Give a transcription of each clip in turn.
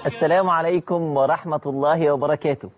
السلام عليكم ورحمة الله وبركاته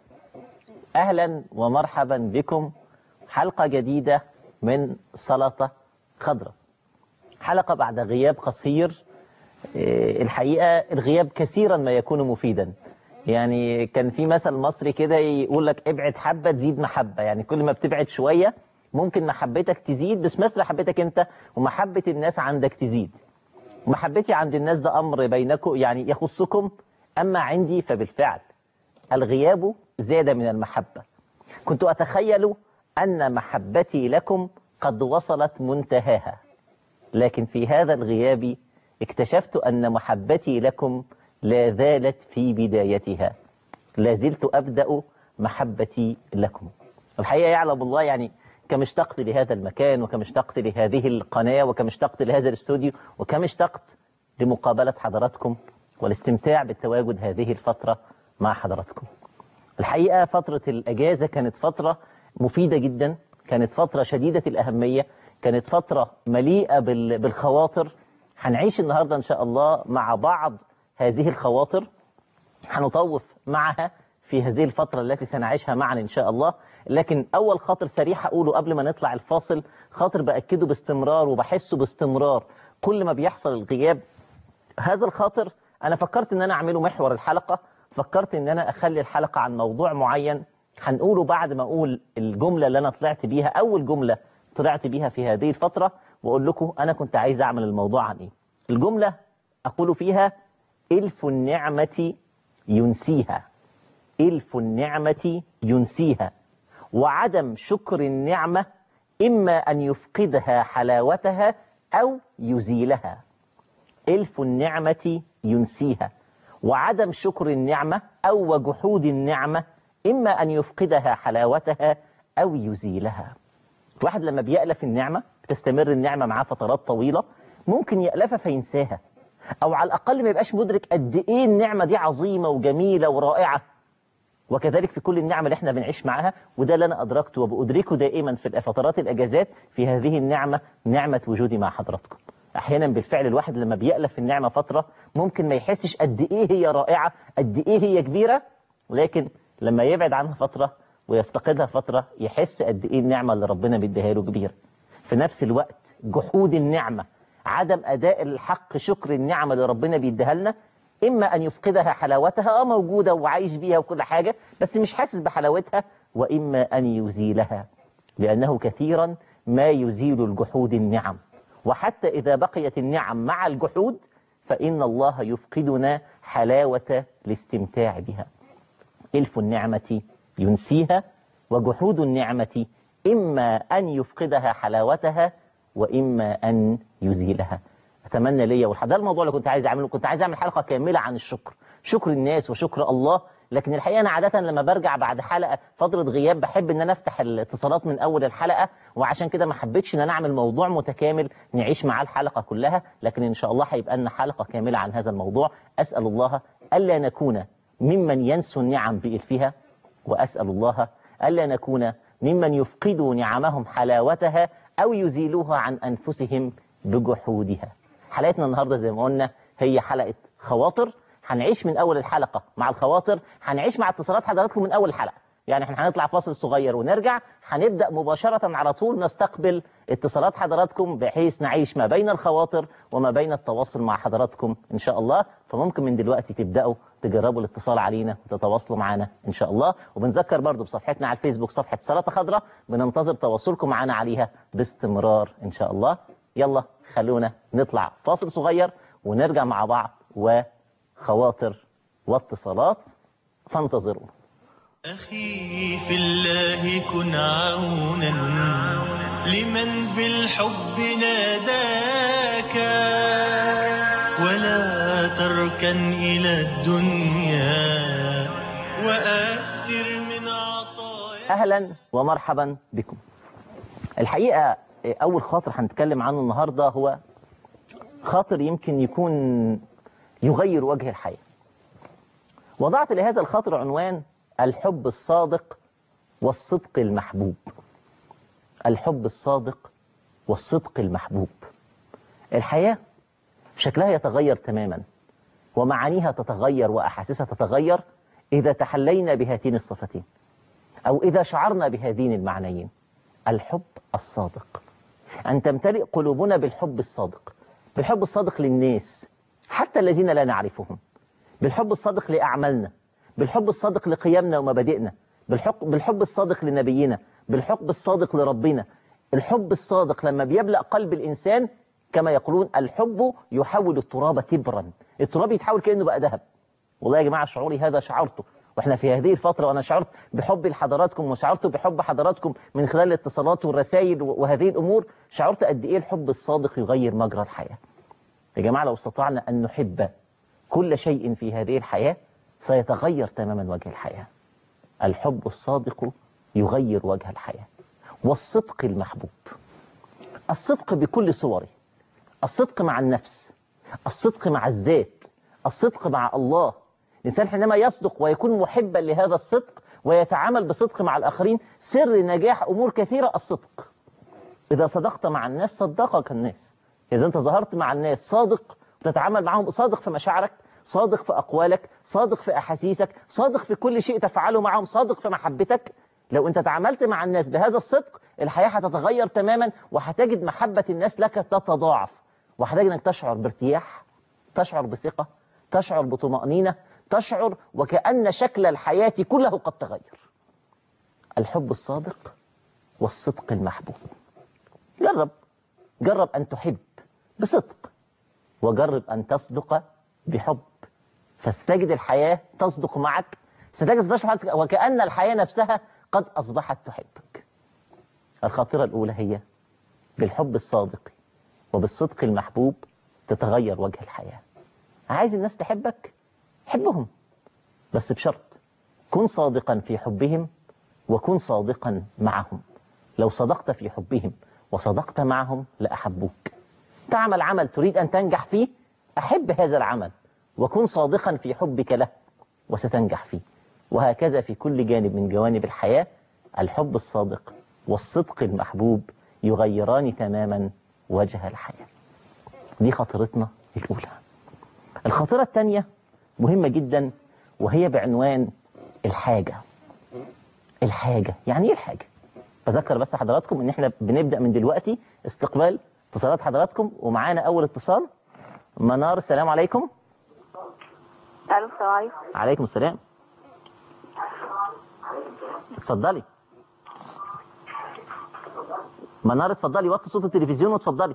أهلا ومرحبا بكم حلقة جديدة من سلطة خضراء حلقة بعد غياب قصير إيه، الحقيقة الغياب كثيرا ما يكون مفيدا يعني كان في مثل مصري كده يقول لك ابعد حبة تزيد محبة يعني كل ما بتبعد شوية ممكن محبتك تزيد بس مثل محبتك انت ومحبة الناس عندك تزيد محبتي عند الناس ده أمر بينكم يعني يخصكم أما عندي فبالفعل الغياب زاد من المحبة كنت أتخيل أن محبتي لكم قد وصلت منتهاها لكن في هذا الغياب اكتشفت أن محبتي لكم لا زالت في بدايتها لا زلت أبدأ محبتي لكم الحقيقة يعلم الله يعني كم اشتقت لهذا المكان وكم اشتقت لهذه القناة وكم اشتقت لهذا الاستوديو وكم اشتقت لمقابلة حضراتكم والاستمتاع بالتواجد هذه الفترة مع حضراتكم الحقيقة فترة الأجازة كانت فترة مفيدة جدا كانت فترة شديدة الأهمية كانت فترة مليئة بال- بالخواطر هنعيش النهاردة إن شاء الله مع بعض هذه الخواطر هنطوف معها في هذه الفترة التي سنعيشها معا إن شاء الله لكن أول خاطر سريع هقوله قبل ما نطلع الفاصل خاطر بأكده باستمرار وبحسه باستمرار كل ما بيحصل الغياب هذا الخاطر أنا فكرت إن أنا أعمله محور الحلقة فكرت إن أنا أخلي الحلقة عن موضوع معين هنقوله بعد ما أقول الجملة اللي أنا طلعت بيها أول جملة طلعت بيها في هذه الفترة وأقول لكم أنا كنت عايز أعمل الموضوع عن إيه الجملة أقول فيها إلف النعمة ينسيها إلف النعمة ينسيها وعدم شكر النعمة إما أن يفقدها حلاوتها أو يزيلها إلف النعمة ينسيها وعدم شكر النعمة أو وجحود النعمة إما أن يفقدها حلاوتها أو يزيلها الواحد لما بيألف النعمة بتستمر النعمة معاه فترات طويلة ممكن يألفها فينساها أو على الأقل ما يبقاش مدرك قد إيه النعمة دي عظيمة وجميلة ورائعة وكذلك في كل النعم اللي احنا بنعيش معاها وده اللي انا ادركته وبادركه دائما في فترات الاجازات في هذه النعمه نعمه وجودي مع حضراتكم. احيانا بالفعل الواحد لما بيألف النعمه فتره ممكن ما يحسش قد ايه هي رائعه، قد ايه هي كبيره، لكن لما يبعد عنها فتره ويفتقدها فتره يحس قد ايه النعمه اللي ربنا بيديها له كبيره. في نفس الوقت جحود النعمه، عدم اداء الحق شكر النعمه اللي ربنا بيديها لنا إما أن يفقدها حلاوتها آه موجودة وعايش بيها وكل حاجة بس مش حاسس بحلاوتها وإما أن يزيلها لأنه كثيرا ما يزيل الجحود النعم وحتى إذا بقيت النعم مع الجحود فإن الله يفقدنا حلاوة الاستمتاع بها إلف النعمة ينسيها وجحود النعمة إما أن يفقدها حلاوتها وإما أن يزيلها اتمنى ليا والحق ده الموضوع اللي كنت عايز اعمله كنت عايز اعمل حلقه كامله عن الشكر شكر الناس وشكر الله لكن الحقيقه انا عاده لما برجع بعد حلقه فتره غياب بحب ان انا افتح الاتصالات من اول الحلقه وعشان كده ما حبيتش ان انا اعمل موضوع متكامل نعيش معاه الحلقه كلها لكن ان شاء الله هيبقى لنا حلقه كامله عن هذا الموضوع اسال الله الا نكون ممن ينسوا النعم بإلفها واسال الله الا نكون ممن يفقدوا نعمهم حلاوتها او يزيلوها عن انفسهم بجحودها حلقتنا النهارده زي ما قلنا هي حلقه خواطر هنعيش من اول الحلقه مع الخواطر هنعيش مع اتصالات حضراتكم من اول الحلقه يعني احنا هنطلع فاصل صغير ونرجع هنبدا مباشره على طول نستقبل اتصالات حضراتكم بحيث نعيش ما بين الخواطر وما بين التواصل مع حضراتكم ان شاء الله فممكن من دلوقتي تبداوا تجربوا الاتصال علينا وتتواصلوا معنا ان شاء الله وبنذكر برضو بصفحتنا على الفيسبوك صفحه سلطه خضراء بننتظر تواصلكم معنا عليها باستمرار ان شاء الله يلا خلونا نطلع فاصل صغير ونرجع مع بعض وخواطر واتصالات فانتظروا أخي في الله كن عونا لمن بالحب ناداك ولا تركن إلى الدنيا وأكثر من عطايا اهلا ومرحبا بكم الحقيقه اول خاطر هنتكلم عنه النهارده هو خاطر يمكن يكون يغير وجه الحياه وضعت لهذا الخاطر عنوان الحب الصادق والصدق المحبوب الحب الصادق والصدق المحبوب الحياه شكلها يتغير تماما ومعانيها تتغير وأحاسيسها تتغير إذا تحلينا بهاتين الصفتين أو إذا شعرنا بهذين المعنيين الحب الصادق أن تمتلئ قلوبنا بالحب الصادق بالحب الصادق للناس حتى الذين لا نعرفهم بالحب الصادق لأعمالنا بالحب الصادق لقيمنا ومبادئنا بالحب, بالحب الصادق لنبينا بالحب الصادق لربنا الحب الصادق لما بيبلأ قلب الإنسان كما يقولون الحب يحول التراب تبرا التراب يتحول كأنه بقى ذهب والله يا جماعة شعوري هذا شعرته واحنا في هذه الفترة وانا شعرت بحب لحضراتكم وشعرت بحب حضراتكم من خلال الاتصالات والرسائل وهذه الامور شعرت قد ايه الحب الصادق يغير مجرى الحياة يا جماعة لو استطعنا ان نحب كل شيء في هذه الحياة سيتغير تماما وجه الحياة الحب الصادق يغير وجه الحياة والصدق المحبوب الصدق بكل صوره الصدق مع النفس الصدق مع الذات الصدق مع الله الإنسان حينما يصدق ويكون محبا لهذا الصدق ويتعامل بصدق مع الآخرين سر نجاح أمور كثيرة الصدق إذا صدقت مع الناس صدقك الناس إذا أنت ظهرت مع الناس صادق وتتعامل معهم صادق في مشاعرك صادق في أقوالك صادق في أحاسيسك صادق في كل شيء تفعله معهم صادق في محبتك لو أنت تعاملت مع الناس بهذا الصدق الحياة هتتغير تماما وهتجد محبة الناس لك تتضاعف وهتجد أنك تشعر بارتياح تشعر بثقة تشعر بطمأنينة تشعر وكأن شكل الحياة كله قد تغير الحب الصادق والصدق المحبوب جرب جرب أن تحب بصدق وجرب أن تصدق بحب فستجد الحياة تصدق معك ستجد تصدق وكأن الحياة نفسها قد أصبحت تحبك الخاطرة الأولى هي بالحب الصادق وبالصدق المحبوب تتغير وجه الحياة عايز الناس تحبك حبهم بس بشرط كن صادقا في حبهم وكن صادقا معهم لو صدقت في حبهم وصدقت معهم لأحبوك تعمل عمل تريد أن تنجح فيه أحب هذا العمل وكن صادقا في حبك له وستنجح فيه وهكذا في كل جانب من جوانب الحياة الحب الصادق والصدق المحبوب يغيران تماما وجه الحياة دي خطرتنا الأولى الخطرة الثانية مهمة جدا وهي بعنوان الحاجة الحاجة يعني ايه الحاجة بذكر بس حضراتكم ان احنا بنبدأ من دلوقتي استقبال اتصالات حضراتكم ومعانا اول اتصال منار السلام عليكم الو السلام عليكم عليكم السلام اتفضلي منار اتفضلي وطي صوت التلفزيون واتفضلي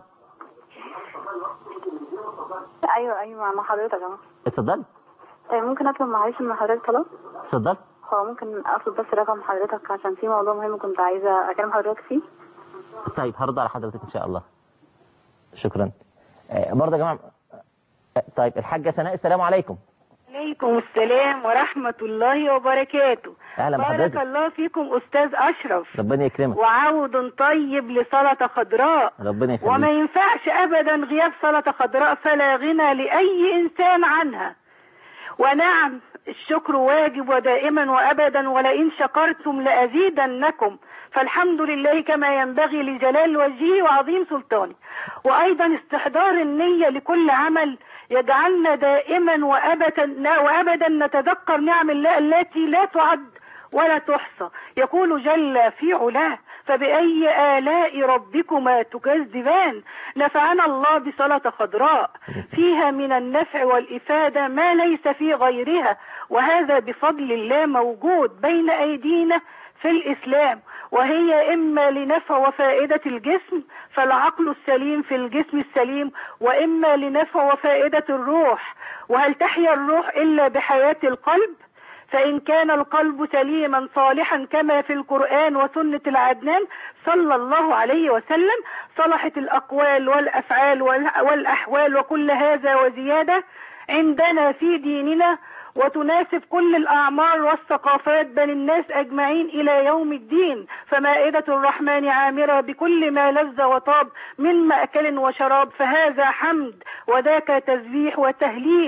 ايوه ايوه مع حضرتك اهو اتفضلي طيب ممكن اطلب معلش من حضرتك طلب اتفضلي هو ممكن اطلب بس رقم حضرتك عشان في موضوع مهم كنت عايزه اكلم حضرتك فيه طيب هرد على حضرتك ان شاء الله شكرا آه، برضه يا جماعه آه، طيب الحاجه سناء السلام عليكم عليكم السلام ورحمة الله وبركاته اهلا بارك بحضرتك الله فيكم أستاذ أشرف ربنا يكرمك وعود طيب لسلطة خضراء ربنا وما يخليك ينفعش أبدا غياب سلطة خضراء فلا غنى لأي إنسان عنها ونعم الشكر واجب ودائما وأبدا ولئن شكرتم لأزيدنكم فالحمد لله كما ينبغي لجلال وجهه وعظيم سلطانه وأيضا استحضار النية لكل عمل يجعلنا دائما وأبدا, وأبدا نتذكر نعم الله التي لا تعد ولا تحصى يقول جل في علاه فبأي آلاء ربكما تكذبان نفعنا الله بصلاة خضراء فيها من النفع والإفادة ما ليس في غيرها وهذا بفضل الله موجود بين أيدينا في الإسلام وهي إما لنفع وفائدة الجسم فالعقل السليم في الجسم السليم وإما لنفع وفائدة الروح وهل تحيا الروح إلا بحياة القلب فإن كان القلب سليما صالحا كما في القرآن وسنة العدنان صلى الله عليه وسلم صلحت الأقوال والأفعال والأ- والأحوال وكل هذا وزيادة عندنا في ديننا وتناسب كل الأعمار والثقافات بل الناس أجمعين إلى يوم الدين فمائدة الرحمن عامرة بكل ما لذ وطاب من مأكل وشراب فهذا حمد وذاك تسبيح وتهليل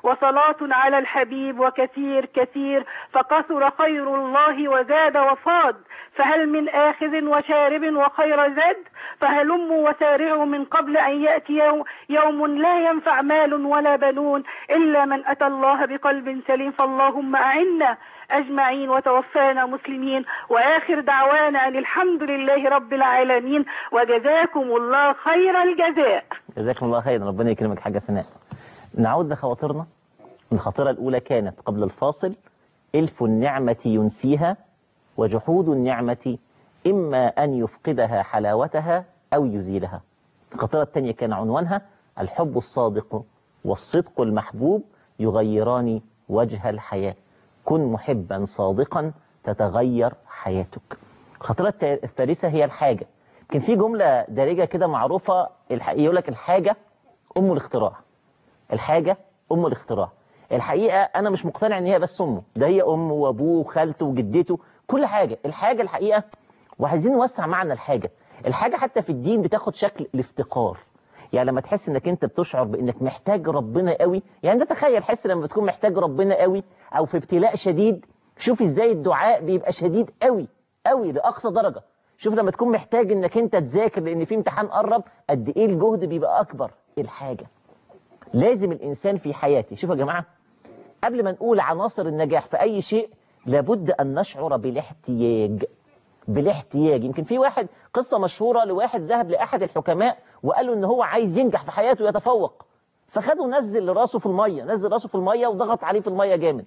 وصلاة على الحبيب وكثير كثير فكثر خير الله وزاد وفاض فهل من آخذ وشارب وخير زاد فهلموا وسارعوا من قبل أن يأتي يوم, يوم لا ينفع مال ولا بنون إلا من أتى الله بقلب سليم فاللهم أعنا أجمعين وتوفانا مسلمين وآخر دعوانا أن الحمد لله رب العالمين وجزاكم الله خير الجزاء جزاكم الله خيرا ربنا يكرمك حاجة سناء نعود لخواطرنا الخاطرة الأولى كانت قبل الفاصل إلف النعمة ينسيها وجحود النعمة إما أن يفقدها حلاوتها أو يزيلها الخاطرة الثانية كان عنوانها الحب الصادق والصدق المحبوب يغيران وجه الحياة كن محبا صادقا تتغير حياتك الخاطرة الت- الثالثة هي الحاجة كان في جملة دارجة كده معروفة الح- يقول لك الحاجة أم الاختراع الحاجة أم الاختراع الحقيقة أنا مش مقتنع إن هي بس أمه ده هي أمه وأبوه وخالته وجدته كل حاجة الحاجة الحقيقة وعايزين نوسع معنى الحاجة الحاجة حتى في الدين بتاخد شكل الافتقار يعني لما تحس انك انت بتشعر بانك محتاج ربنا قوي يعني انت تخيل حس لما بتكون محتاج ربنا قوي او في ابتلاء شديد شوف ازاي الدعاء بيبقى شديد قوي قوي لاقصى درجة شوف لما تكون محتاج انك انت تذاكر لان في امتحان قرب قد ايه الجهد بيبقى اكبر الحاجة لازم الانسان في حياته شوفوا يا جماعة قبل ما نقول عناصر النجاح في اي شيء لابد ان نشعر بالاحتياج بالاحتياج يمكن في واحد قصة مشهورة لواحد ذهب لأحد الحكماء وقال له إن هو عايز ينجح في حياته ويتفوق فخده نزل راسه في المية نزل راسه في المية وضغط عليه في المية جامد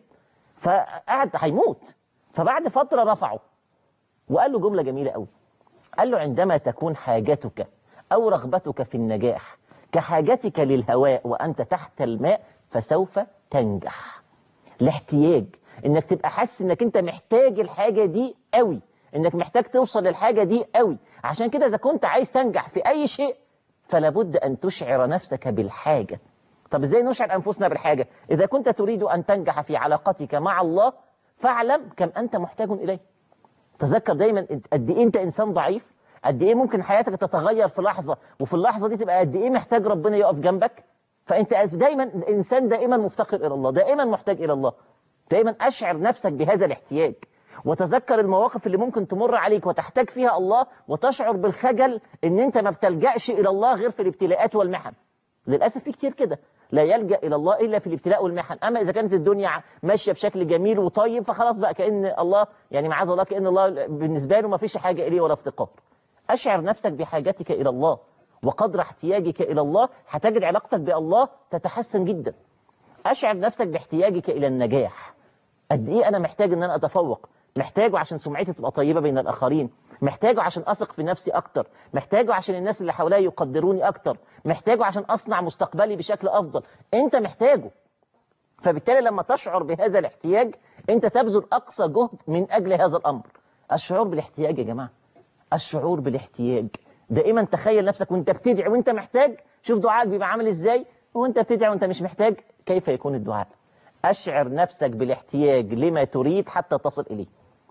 فقعد هيموت فبعد فترة رفعه وقال له جملة جميلة قوي قال له عندما تكون حاجتك أو رغبتك في النجاح كحاجتك للهواء وأنت تحت الماء فسوف تنجح الاحتياج انك تبقى حاسس انك انت محتاج الحاجة دي قوي انك محتاج توصل للحاجة دي قوي عشان كده اذا كنت عايز تنجح في اي شيء فلا بد ان تشعر نفسك بالحاجة طب ازاي نشعر انفسنا بالحاجة اذا كنت تريد ان تنجح في علاقتك مع الله فاعلم كم انت محتاج اليه تذكر دايما قد ايه انت انسان ضعيف قد ايه ممكن حياتك تتغير في لحظة وفي اللحظة دي تبقى قد ايه محتاج ربنا يقف جنبك فانت دايما الانسان دائما مفتقر الى الله دائما محتاج الى الله دايما اشعر نفسك بهذا الاحتياج وتذكر المواقف اللي ممكن تمر عليك وتحتاج فيها الله وتشعر بالخجل ان انت ما بتلجأش الى الله غير في الابتلاءات والمحن للاسف في كتير كده لا يلجأ الى الله الا في الابتلاء والمحن اما اذا كانت الدنيا ماشيه بشكل جميل وطيب فخلاص بقى كان الله يعني معاذ الله كان الله بالنسبه له ما فيش حاجه اليه ولا افتقار اشعر نفسك بحاجتك الى الله وقدر احتياجك الى الله هتجد علاقتك بالله تتحسن جدا اشعر نفسك باحتياجك الى النجاح قد ايه انا محتاج ان انا اتفوق محتاجه عشان سمعتي تبقى طيبة بين الآخرين محتاجه عشان أثق في نفسي أكتر محتاجه عشان الناس اللي حواليا يقدروني أكتر محتاجه عشان أصنع مستقبلي بشكل أفضل أنت محتاجه فبالتالي لما تشعر بهذا الاحتياج أنت تبذل أقصى جهد من أجل هذا الأمر الشعور بالاحتياج يا جماعة الشعور بالاحتياج دائما تخيل نفسك وانت بتدعي وانت محتاج شوف دعائك بيبقى عامل ازاي وانت بتدعي وانت مش محتاج كيف يكون الدعاء أشعر نفسك بالاحتياج لما تريد حتى تصل إليه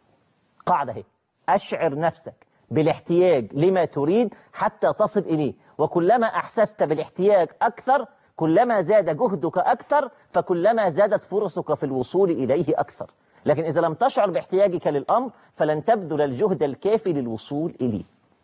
قاعدة هي أشعر نفسك بالاحتياج لما تريد حتى تصل إليه وكلما أحسست بالاحتياج أكثر كلما زاد جهدك أكثر فكلما زادت فرصك في الوصول إليه أكثر لكن إذا لم تشعر باحتياجك للأمر فلن تبذل الجهد الكافي للوصول إليه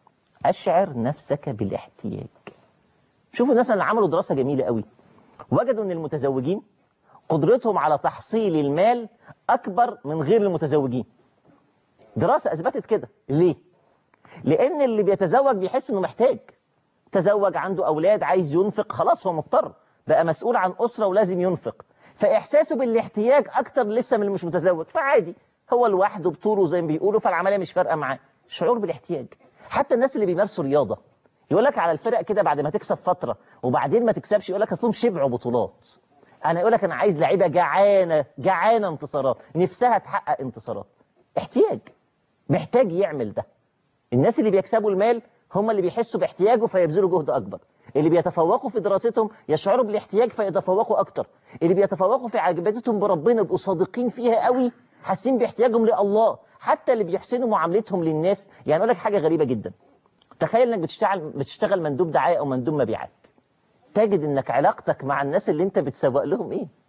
أشعر نفسك بالاحتياج شوفوا الناس اللي عملوا دراسة جميلة قوي وجدوا أن المتزوجين قدرتهم على تحصيل المال أكبر من غير المتزوجين دراسة أثبتت كده ليه؟ لأن اللي بيتزوج بيحس إنه محتاج تزوج عنده أولاد عايز ينفق خلاص هو مضطر بقى مسؤول عن أسرة ولازم ينفق فإحساسه بالاحتياج أكتر لسه من اللي مش متزوج فعادي هو لوحده بطوله زي ما بيقولوا فالعملية مش فارقة معاه شعور بالاحتياج حتى الناس اللي بيمارسوا رياضة يقول لك على الفرق كده بعد ما تكسب فترة وبعدين ما تكسبش يقول لك أصلهم شبعوا بطولات انا اقول لك انا عايز لعيبه جعانه جعانه انتصارات نفسها تحقق انتصارات احتياج محتاج يعمل ده الناس اللي بيكسبوا المال هم اللي بيحسوا باحتياجه فيبذلوا جهد اكبر اللي بيتفوقوا في دراستهم يشعروا بالاحتياج فيتفوقوا اكتر اللي بيتفوقوا في عبادتهم بربنا يبقوا صادقين فيها قوي حاسين باحتياجهم لله حتى اللي بيحسنوا معاملتهم للناس يعني اقول لك حاجه غريبه جدا تخيل انك بتشتغل بتشتغل مندوب دعايه او مندوب مبيعات تجد انك علاقتك مع الناس اللي انت بتسوق لهم ايه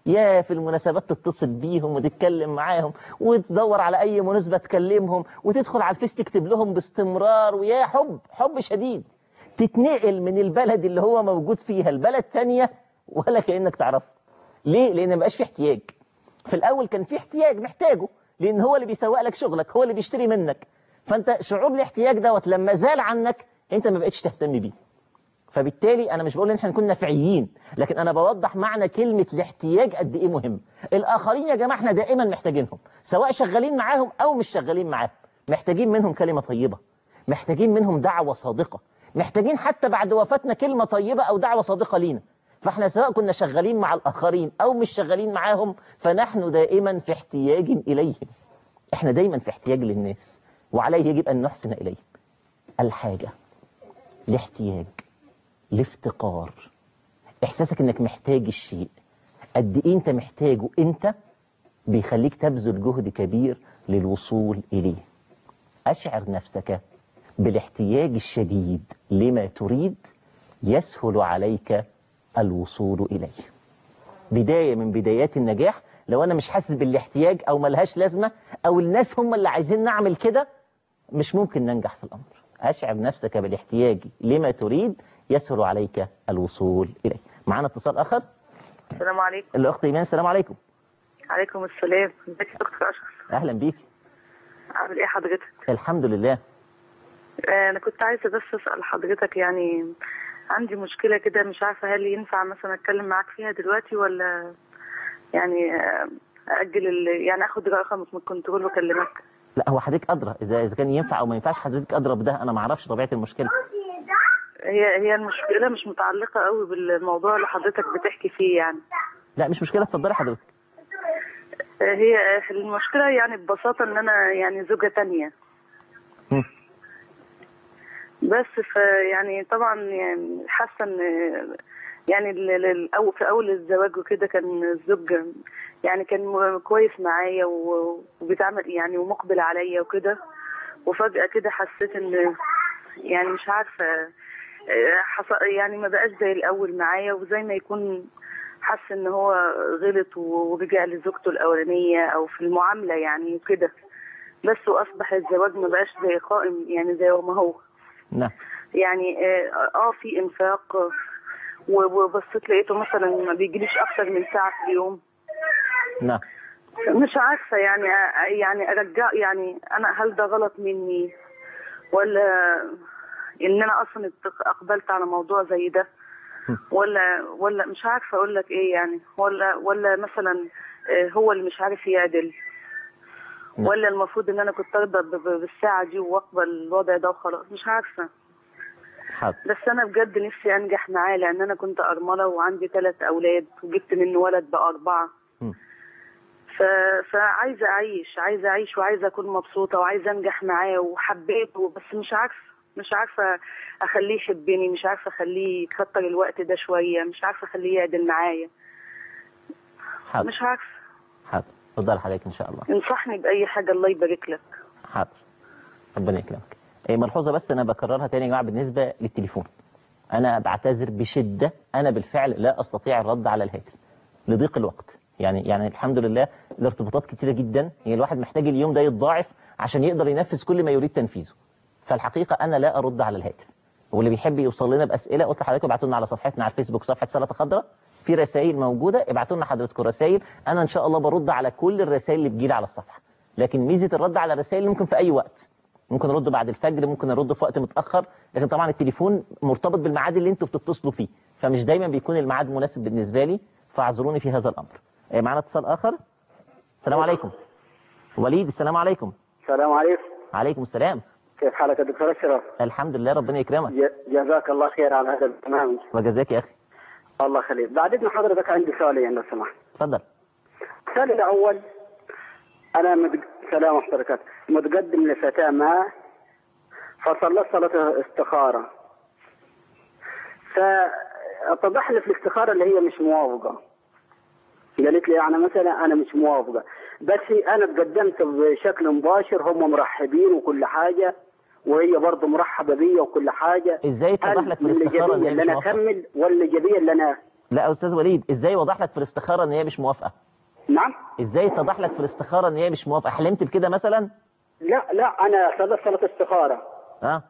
يا في المناسبات تتصل بيهم وتتكلم معاهم وتدور على اي مناسبه تكلمهم وتدخل على الفيس تكتب لهم باستمرار ويا حب حب شديد تتنقل من البلد اللي هو موجود فيها لبلد تانية ولا كانك تعرفه ليه لان مبقاش في احتياج في الاول كان في احتياج محتاجه لان هو اللي بيسوق لك شغلك هو اللي بيشتري منك فانت شعور الاحتياج دوت لما زال عنك انت ما بقتش تهتم بيه فبالتالي انا مش بقول ان احنا نكون نافعيين لكن انا بوضح معنى كلمه الاحتياج قد ايه مهم الاخرين يا جماعه احنا دائما محتاجينهم سواء شغالين معاهم او مش شغالين معاهم محتاجين منهم كلمه طيبه محتاجين منهم دعوه صادقه محتاجين حتى بعد وفاتنا كلمه طيبه او دعوه صادقه لينا فاحنا سواء كنا شغالين مع الاخرين او مش شغالين معاهم فنحن دائما في احتياج اليهم احنا دايما في احتياج للناس وعليه يجب ان نحسن اليهم الحاجه الاحتياج الافتقار احساسك انك محتاج الشيء قد ايه انت محتاجه انت بيخليك تبذل جهد كبير للوصول اليه اشعر نفسك بالاحتياج الشديد لما تريد يسهل عليك الوصول اليه بدايه من بدايات النجاح لو انا مش حاسس بالاحتياج او ملهاش لازمه او الناس هم اللي عايزين نعمل كده مش ممكن ننجح في الامر اشعر نفسك بالاحتياج لما تريد يسهل عليك الوصول اليه معانا اتصال اخر السلام عليكم الاخت ايمان السلام عليكم عليكم السلام ازيك يا دكتور اشرف اهلا بيك عامل ايه حضرتك الحمد لله آه، انا كنت عايزه بس اسال حضرتك يعني عندي مشكله كده مش عارفه هل ينفع مثلا اتكلم معاك فيها دلوقتي ولا يعني آه، اجل ال... يعني اخد رقمك من الكنترول واكلمك لا هو حضرتك ادرى اذا اذا كان ينفع او ما ينفعش حضرتك ادرى بده انا ما اعرفش طبيعه المشكله هي هي المشكله مش متعلقه قوي بالموضوع اللي حضرتك بتحكي فيه يعني لا مش مشكله اتفضلي حضرتك آه، هي آه، المشكله يعني ببساطه ان انا يعني زوجه تانية مم. بس ف يعني طبعا يعني حاسه ان يعني ال- ال- أو في اول الزواج وكده كان الزوج يعني كان م- كويس معايا و- وبيتعامل يعني ومقبل عليا وكده وفجأة كده حسيت ان يعني مش عارفة آه، حص- يعني ما بقاش زي الأول معايا وزي ما يكون حس ان هو غلط و- ورجع لزوجته الأولانية أو في المعاملة يعني وكده بس وأصبح الزواج ما بقاش زي قائم يعني زي ما هو نعم يعني اه آه، في انفاق آه، و- وبصيت لقيته مثلا ما بيجيليش اكتر من ساعه في اليوم نعم مش عارفه يعني آه، يعني ارجع يعني انا هل ده غلط مني ولا ان انا اصلا اتق- اقبلت على موضوع زي ده ولا ولا مش عارفه اقول لك ايه يعني ولا ولا مثلا آه، هو اللي مش عارف يعدل نعم. ولا المفروض ان انا كنت ارضى ب- ب- بالساعه دي واقبل الوضع ده وخلاص مش عارفه حاضر بس انا بجد نفسي انجح معاه لان انا كنت ارمله وعندي ثلاث اولاد وجبت منه ولد بقى اربعه مم. ف... فعايزه اعيش عايزه اعيش وعايزه اكون مبسوطه وعايزه انجح معاه وحبيته بس مش عارفه مش عارفه اخليه يحبني مش عارفه اخليه يكتر الوقت ده شويه مش عارفه اخليه يعدل معايا حاضر مش عارفه حاضر اتفضل حضرتك ان شاء الله انصحني باي حاجه الله يبارك لك حاضر ربنا يكرمك إيه ملحوظه بس انا بكررها تاني يا جماعه بالنسبه للتليفون انا بعتذر بشده انا بالفعل لا استطيع الرد على الهاتف لضيق الوقت يعني يعني الحمد لله الارتباطات كتيره جدا يعني الواحد محتاج اليوم ده يتضاعف عشان يقدر ينفذ كل ما يريد تنفيذه فالحقيقه انا لا ارد على الهاتف واللي بيحب يوصل لنا باسئله قلت لحضرتك ابعتوا لنا على صفحتنا على الفيسبوك صفحه سلطه خضراء في رسائل موجوده ابعتوا لنا حضراتكم رسائل انا ان شاء الله برد على كل الرسائل اللي بتجيلي على الصفحه لكن ميزه الرد على الرسائل ممكن في اي وقت ممكن ارد بعد الفجر ممكن ارد في وقت متاخر لكن طبعا التليفون مرتبط بالميعاد اللي انتوا بتتصلوا فيه فمش دايما بيكون الميعاد مناسب بالنسبه لي فاعذروني في هذا الامر إيه، معانا اتصال اخر السلام عليكم وليد السلام عليكم السلام عليكم عليكم السلام كيف حالك يا دكتور اشرف؟ الحمد لله ربنا يكرمك ج- جزاك الله خير على هذا البرنامج وجزاك يا اخي الله يخليك بعد اذن حضرتك عندي سؤالين لو سمحت اتفضل السؤال الاول انا مد... سلام ورحمه الله وبركاته متقدم لفتاه ما فصلت صلاه استخاره فاتضح لي في الاستخاره اللي هي مش موافقه قالت لي يعني مثلا انا مش موافقه بس انا تقدمت بشكل مباشر هم مرحبين وكل حاجه وهي برضه مرحبه بيا وكل حاجه ازاي اتضح هل لك في من الاستخاره ان الايجابيه هي اللي مش انا موافقه اكمل ولا الايجابيه اللي انا لا يا استاذ وليد ازاي وضح لك في الاستخاره ان هي مش موافقه نعم ازاي اتضح لك في الاستخاره ان هي مش موافقه حلمت بكده مثلا لا لا انا صلاه صلاه استخاره ها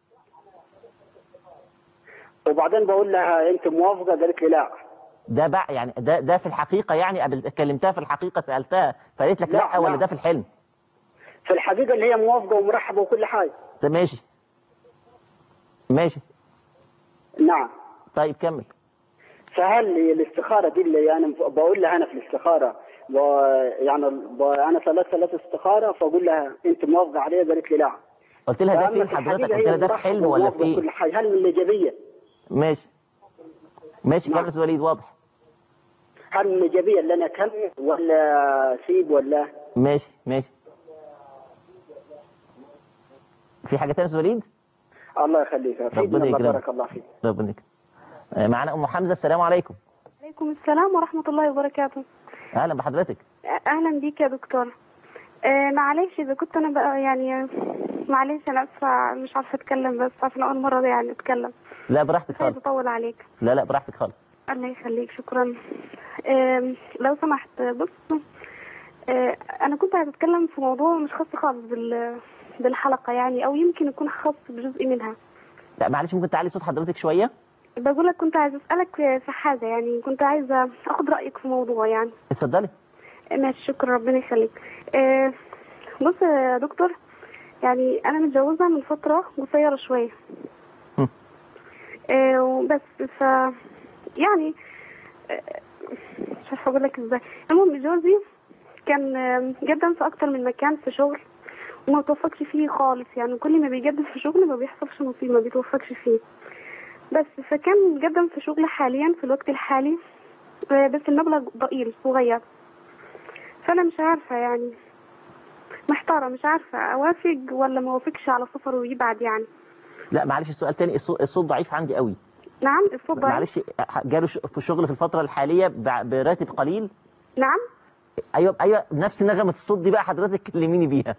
وبعدين بقول لها انت موافقه قالت لي لا ده بقى يعني ده ده في الحقيقه يعني قبل كلمتها في الحقيقه سالتها فقالت لك لا, لا، ولا لا. ده في الحلم في الحقيقه اللي هي موافقه ومرحبه وكل حاجه ده ماشي ماشي نعم طيب كمل فهل الاستخاره دي اللي يعني بقول لها انا في الاستخاره و يعني ب- انا صلاه صلاه استخاره فاقول لها انت موافقه عليها قالت لي لا قلت لها ده فأما فين في حضرتك الحقيقة قلت لها هي ده في مرحبة حلم ولا في وموافقة ايه كل حاجه هل من الايجابيه ماشي ماشي نعم. كمل يا أستاذ وليد واضح هل من الايجابيه اللي انا اكمل ولا اسيب ولا ماشي ماشي في حاجه تانية يا أستاذ وليد الله يخليك ربنا افيدنا الله يكرمك. بارك الله فيك ربنا يكرمك آه، معانا ام حمزه السلام عليكم عليكم السلام ورحمة الله وبركاته اهلا بحضرتك أهلا بيك يا دكتور آه معلش إذا كنت أنا بقى يعني معلش أنا أسفة مش عارفة أتكلم بس عشان أول مرة يعني أتكلم لا براحتك خايفة خالص أطول عليك لا لا براحتك خالص الله يخليك شكرا آم، لو سمحت بص آه، أنا كنت عايزة أتكلم في موضوع مش خاص خالص بال بالحلقة يعني أو يمكن يكون خاص بجزء منها لا معلش ممكن تعلي صوت حضرتك شويه بقول لك كنت عايزة أسألك في حاجة يعني كنت عايزة أخد رأيك في موضوع يعني اتفضلي ماشي شكرا ربنا يخليك آه بص يا دكتور يعني انا متجوزه من فتره قصيره شويه هم. آه وبس ف يعني آه، مش عارفه اقول لك ازاي المهم جوزي كان آه، قدم في اكتر من مكان في شغل وما توفقش فيه خالص يعني كل ما بيقدم في شغل ما بيحصلش نصيب ما بيتوفقش فيه بس فكان قدم في شغل حاليا في الوقت الحالي آه، بس المبلغ ضئيل صغير فانا مش عارفه يعني محتاره مش عارفه اوافق ولا ما اوافقش على سفر ويبعد يعني لا معلش السؤال تاني الصوت, الصوت ضعيف عندي قوي نعم الصوت ضعيف. معلش جاله ش- في شغل في الفتره الحاليه بع- براتب قليل نعم ايوه ايوه نفس نغمه الصوت دي بقى حضرتك كلميني بيها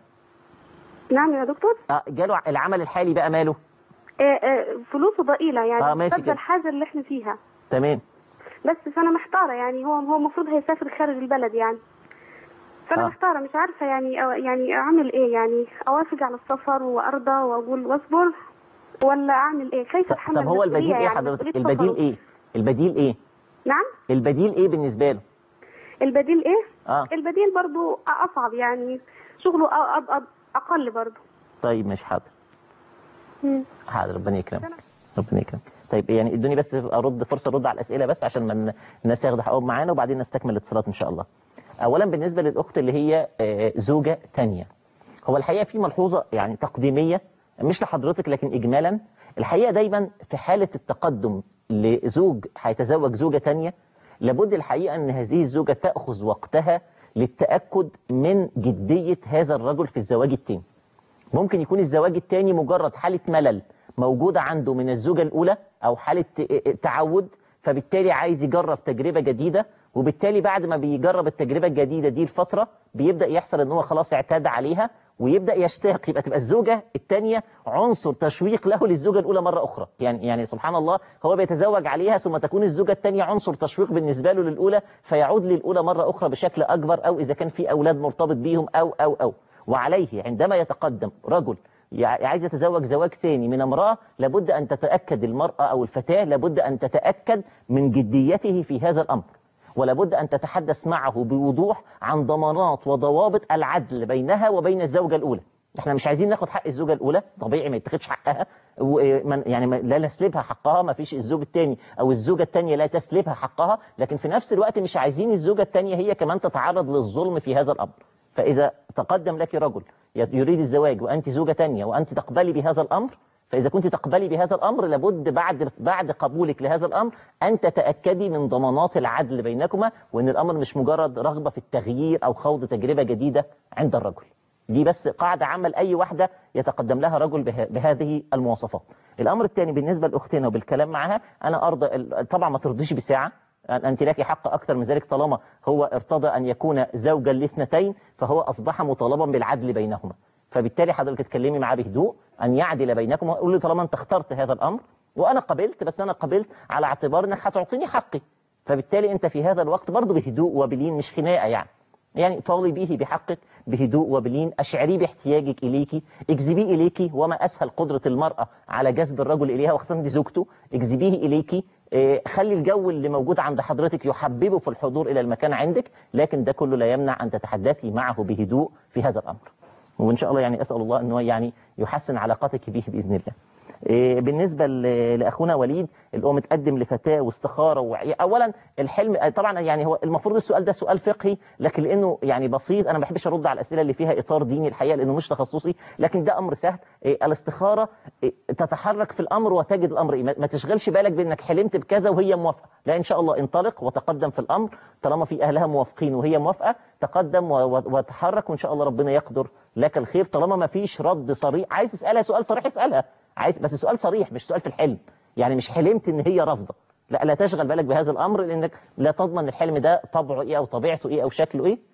نعم يا دكتور اه جاله العمل الحالي بقى ماله آه آه فلوسه ضئيله يعني آه، ماشي قد كده. الحاجه اللي احنا فيها تمام بس فانا محتاره يعني هو هو المفروض هيسافر خارج البلد يعني فانا آه. محتاره مش عارفه يعني أو- يعني اعمل ايه يعني اوافق على السفر وارضى واقول واصبر ولا اعمل ايه كيف ط- اتحمل طب هو البديل مسؤولية ايه يعني حضرتك مسؤولية البديل سفره؟ ايه البديل ايه نعم البديل ايه بالنسبه له البديل ايه اه البديل برضو اصعب يعني شغله أ- أ- أ- اقل برضو طيب ماشي حاضر مم. حاضر ربنا يكرمك ربنا يكرمك طيب يعني ادوني بس ارد فرصه ارد على الاسئله بس عشان ما ن- الناس ياخدوا حقهم معانا وبعدين نستكمل الاتصالات ان شاء الله اولا بالنسبه للاخت اللي هي آه، زوجه تانية هو الحقيقه في ملحوظه يعني تقديميه مش لحضرتك لكن اجمالا الحقيقه دايما في حاله التقدم لزوج هيتزوج زوجه تانية لابد الحقيقه ان هذه الزوجه تاخذ وقتها للتاكد من جديه هذا الرجل في الزواج التاني ممكن يكون الزواج التاني مجرد حالة ملل موجودة عنده من الزوجة الأولى أو حالة تعود فبالتالي عايز يجرب تجربة جديدة وبالتالي بعد ما بيجرب التجربة الجديدة دي الفترة بيبدأ يحصل ان هو خلاص اعتاد عليها ويبدأ يشتاق يبقى تبقى الزوجة الثانية عنصر تشويق له للزوجة الأولى مرة أخرى يعني يعني سبحان الله هو بيتزوج عليها ثم تكون الزوجة الثانية عنصر تشويق بالنسبة له للأولى فيعود للأولى مرة أخرى بشكل أكبر أو إذا كان في أولاد مرتبط بيهم أو أو أو وعليه عندما يتقدم رجل يع- عايز يتزوج زواج ثاني من امرأة لابد أن تتأكد المرأة أو الفتاة لابد أن تتأكد من جديته في هذا الأمر ولابد أن تتحدث معه بوضوح عن ضمانات وضوابط العدل بينها وبين الزوجة الأولى احنا مش عايزين ناخد حق الزوجة الأولى طبيعي ما يتاخدش حقها ومن- يعني ما- لا نسلبها حقها ما فيش الزوج الثاني أو الزوجة الثانية لا تسلبها حقها لكن في نفس الوقت مش عايزين الزوجة الثانية هي كمان تتعرض للظلم في هذا الأمر فإذا تقدم لك رجل يريد الزواج وأنت زوجة تانية وأنت تقبلي بهذا الأمر فإذا كنت تقبلي بهذا الأمر لابد بعد بعد قبولك لهذا الأمر أن تتأكدي من ضمانات العدل بينكما وأن الأمر مش مجرد رغبة في التغيير أو خوض تجربة جديدة عند الرجل دي بس قاعدة عامة لأي واحدة يتقدم لها رجل به- بهذه المواصفات الأمر الثاني بالنسبة لأختنا وبالكلام معها أنا أرضى ال- طبعا ما ترضيش بساعة أنت لك حق أكثر من ذلك طالما هو ارتضى أن يكون زوجا لاثنتين فهو أصبح مطالبا بالعدل بينهما فبالتالي حضرتك تتكلمي معاه بهدوء أن يعدل بينكما وقول له طالما أنت اخترت هذا الأمر وأنا قبلت بس أنا قبلت على اعتبار أنك هتعطيني حقي فبالتالي انت في هذا الوقت برضه بهدوء وبلين مش خناقه يعني يعني طالبيه بحقك بهدوء وبلين أشعريه باحتياجك إليك اجذبيه إليك وما أسهل قدرة المرأة على جذب الرجل إليها وخاصة دي زوجته اجذبيه إليك إيه، خلي الجو اللي موجود عند حضرتك يحببه في الحضور إلى المكان عندك لكن ده كله لا يمنع أن تتحدثي معه بهدوء في هذا الأمر وإن شاء الله يعني أسأل الله أنه يعني يحسن علاقتك به بإذن الله إيه، بالنسبة ل- لأخونا وليد اللي هو متقدم لفتاة واستخارة وعي... أولا الحلم طبعا يعني هو المفروض السؤال ده سؤال فقهي لكن لأنه يعني بسيط أنا ما بحبش أرد على الأسئلة اللي فيها إطار ديني الحقيقة لأنه مش تخصصي لكن ده أمر سهل إيه، الاستخارة إيه، تتحرك في الأمر وتجد الأمر إيه ما ما تشغلش بالك بأنك حلمت بكذا وهي موافقة لا إن شاء الله انطلق وتقدم في الأمر طالما في أهلها موافقين وهي موافقة تقدم و- و- وتحرك وإن شاء الله ربنا يقدر لك الخير طالما ما فيش رد صريح عايز تسألها سؤال صريح اسألها عايز بس سؤال صريح مش سؤال في الحلم يعني مش حلمت ان هي رافضه لا لا تشغل بالك بهذا الامر لانك لا تضمن الحلم ده طبعه ايه او طبيعته ايه او شكله ايه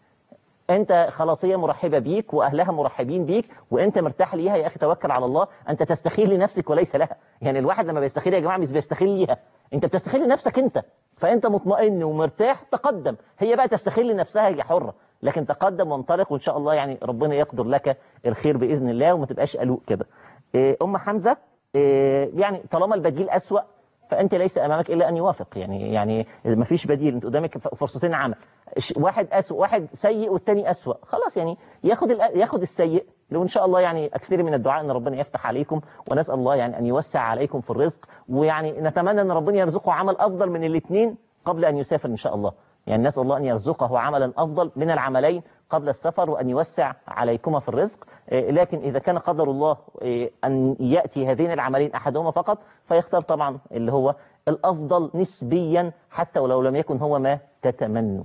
انت خلاص هي مرحبه بيك واهلها مرحبين بيك وانت مرتاح ليها يا اخي توكل على الله انت تستخير لنفسك وليس لها يعني الواحد لما بيستخير يا جماعه مش بيستخير ليها انت بتستخير لنفسك انت فانت مطمئن ومرتاح تقدم هي بقى تستخير لنفسها هي حره لكن تقدم وانطلق وان شاء الله يعني ربنا يقدر لك الخير باذن الله وما تبقاش قلوق كده إيه، ام حمزه إيه، يعني طالما البديل اسوأ فانت ليس امامك الا ان يوافق يعني يعني ما فيش بديل انت قدامك ف- فرصتين عمل ش- واحد اسوء واحد سيء والتاني اسوأ خلاص يعني ياخد الأ- ياخد السيء لو ان شاء الله يعني اكثر من الدعاء ان ربنا يفتح عليكم ونسال الله يعني ان يوسع عليكم في الرزق ويعني نتمنى ان ربنا يرزقه عمل افضل من الاثنين قبل ان يسافر ان شاء الله يعني نسال الله ان يرزقه عملا افضل من العملين قبل السفر وان يوسع عليكما في الرزق إيه، لكن اذا كان قدر الله إيه، ان ياتي هذين العملين احدهما فقط فيختار طبعا اللي هو الافضل نسبيا حتى ولو لم يكن هو ما تتمنوا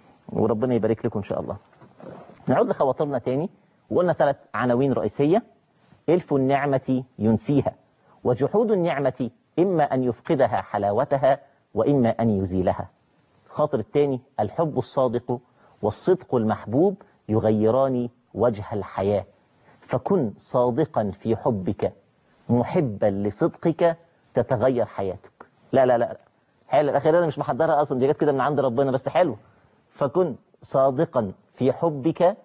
وربنا يبارك لكم ان شاء الله نعود لخواطرنا تاني وقلنا ثلاث عناوين رئيسيه الف النعمه ينسيها وجحود النعمه اما ان يفقدها حلاوتها واما ان يزيلها خاطر الثاني الحب الصادق والصدق المحبوب يغيران وجه الحياة فكن صادقا في حبك محبا لصدقك تتغير حياتك لا لا لا حلو الأخيرة أنا مش محضرها أصلا دي جت كده من عند ربنا بس حلو فكن صادقا في حبك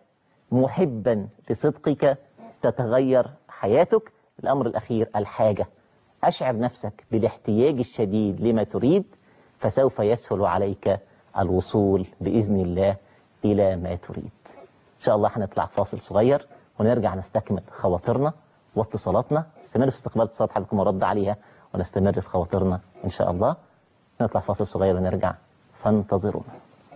محبا لصدقك تتغير حياتك الأمر الأخير الحاجة أشعر نفسك بالاحتياج الشديد لما تريد فسوف يسهل عليك الوصول بإذن الله إلى ما تريد إن شاء الله هنطلع فاصل صغير ونرجع نستكمل خواطرنا واتصالاتنا نستمر في استقبال اتصالات حضراتكم ورد عليها ونستمر في خواطرنا إن شاء الله نطلع فاصل صغير ونرجع فانتظرونا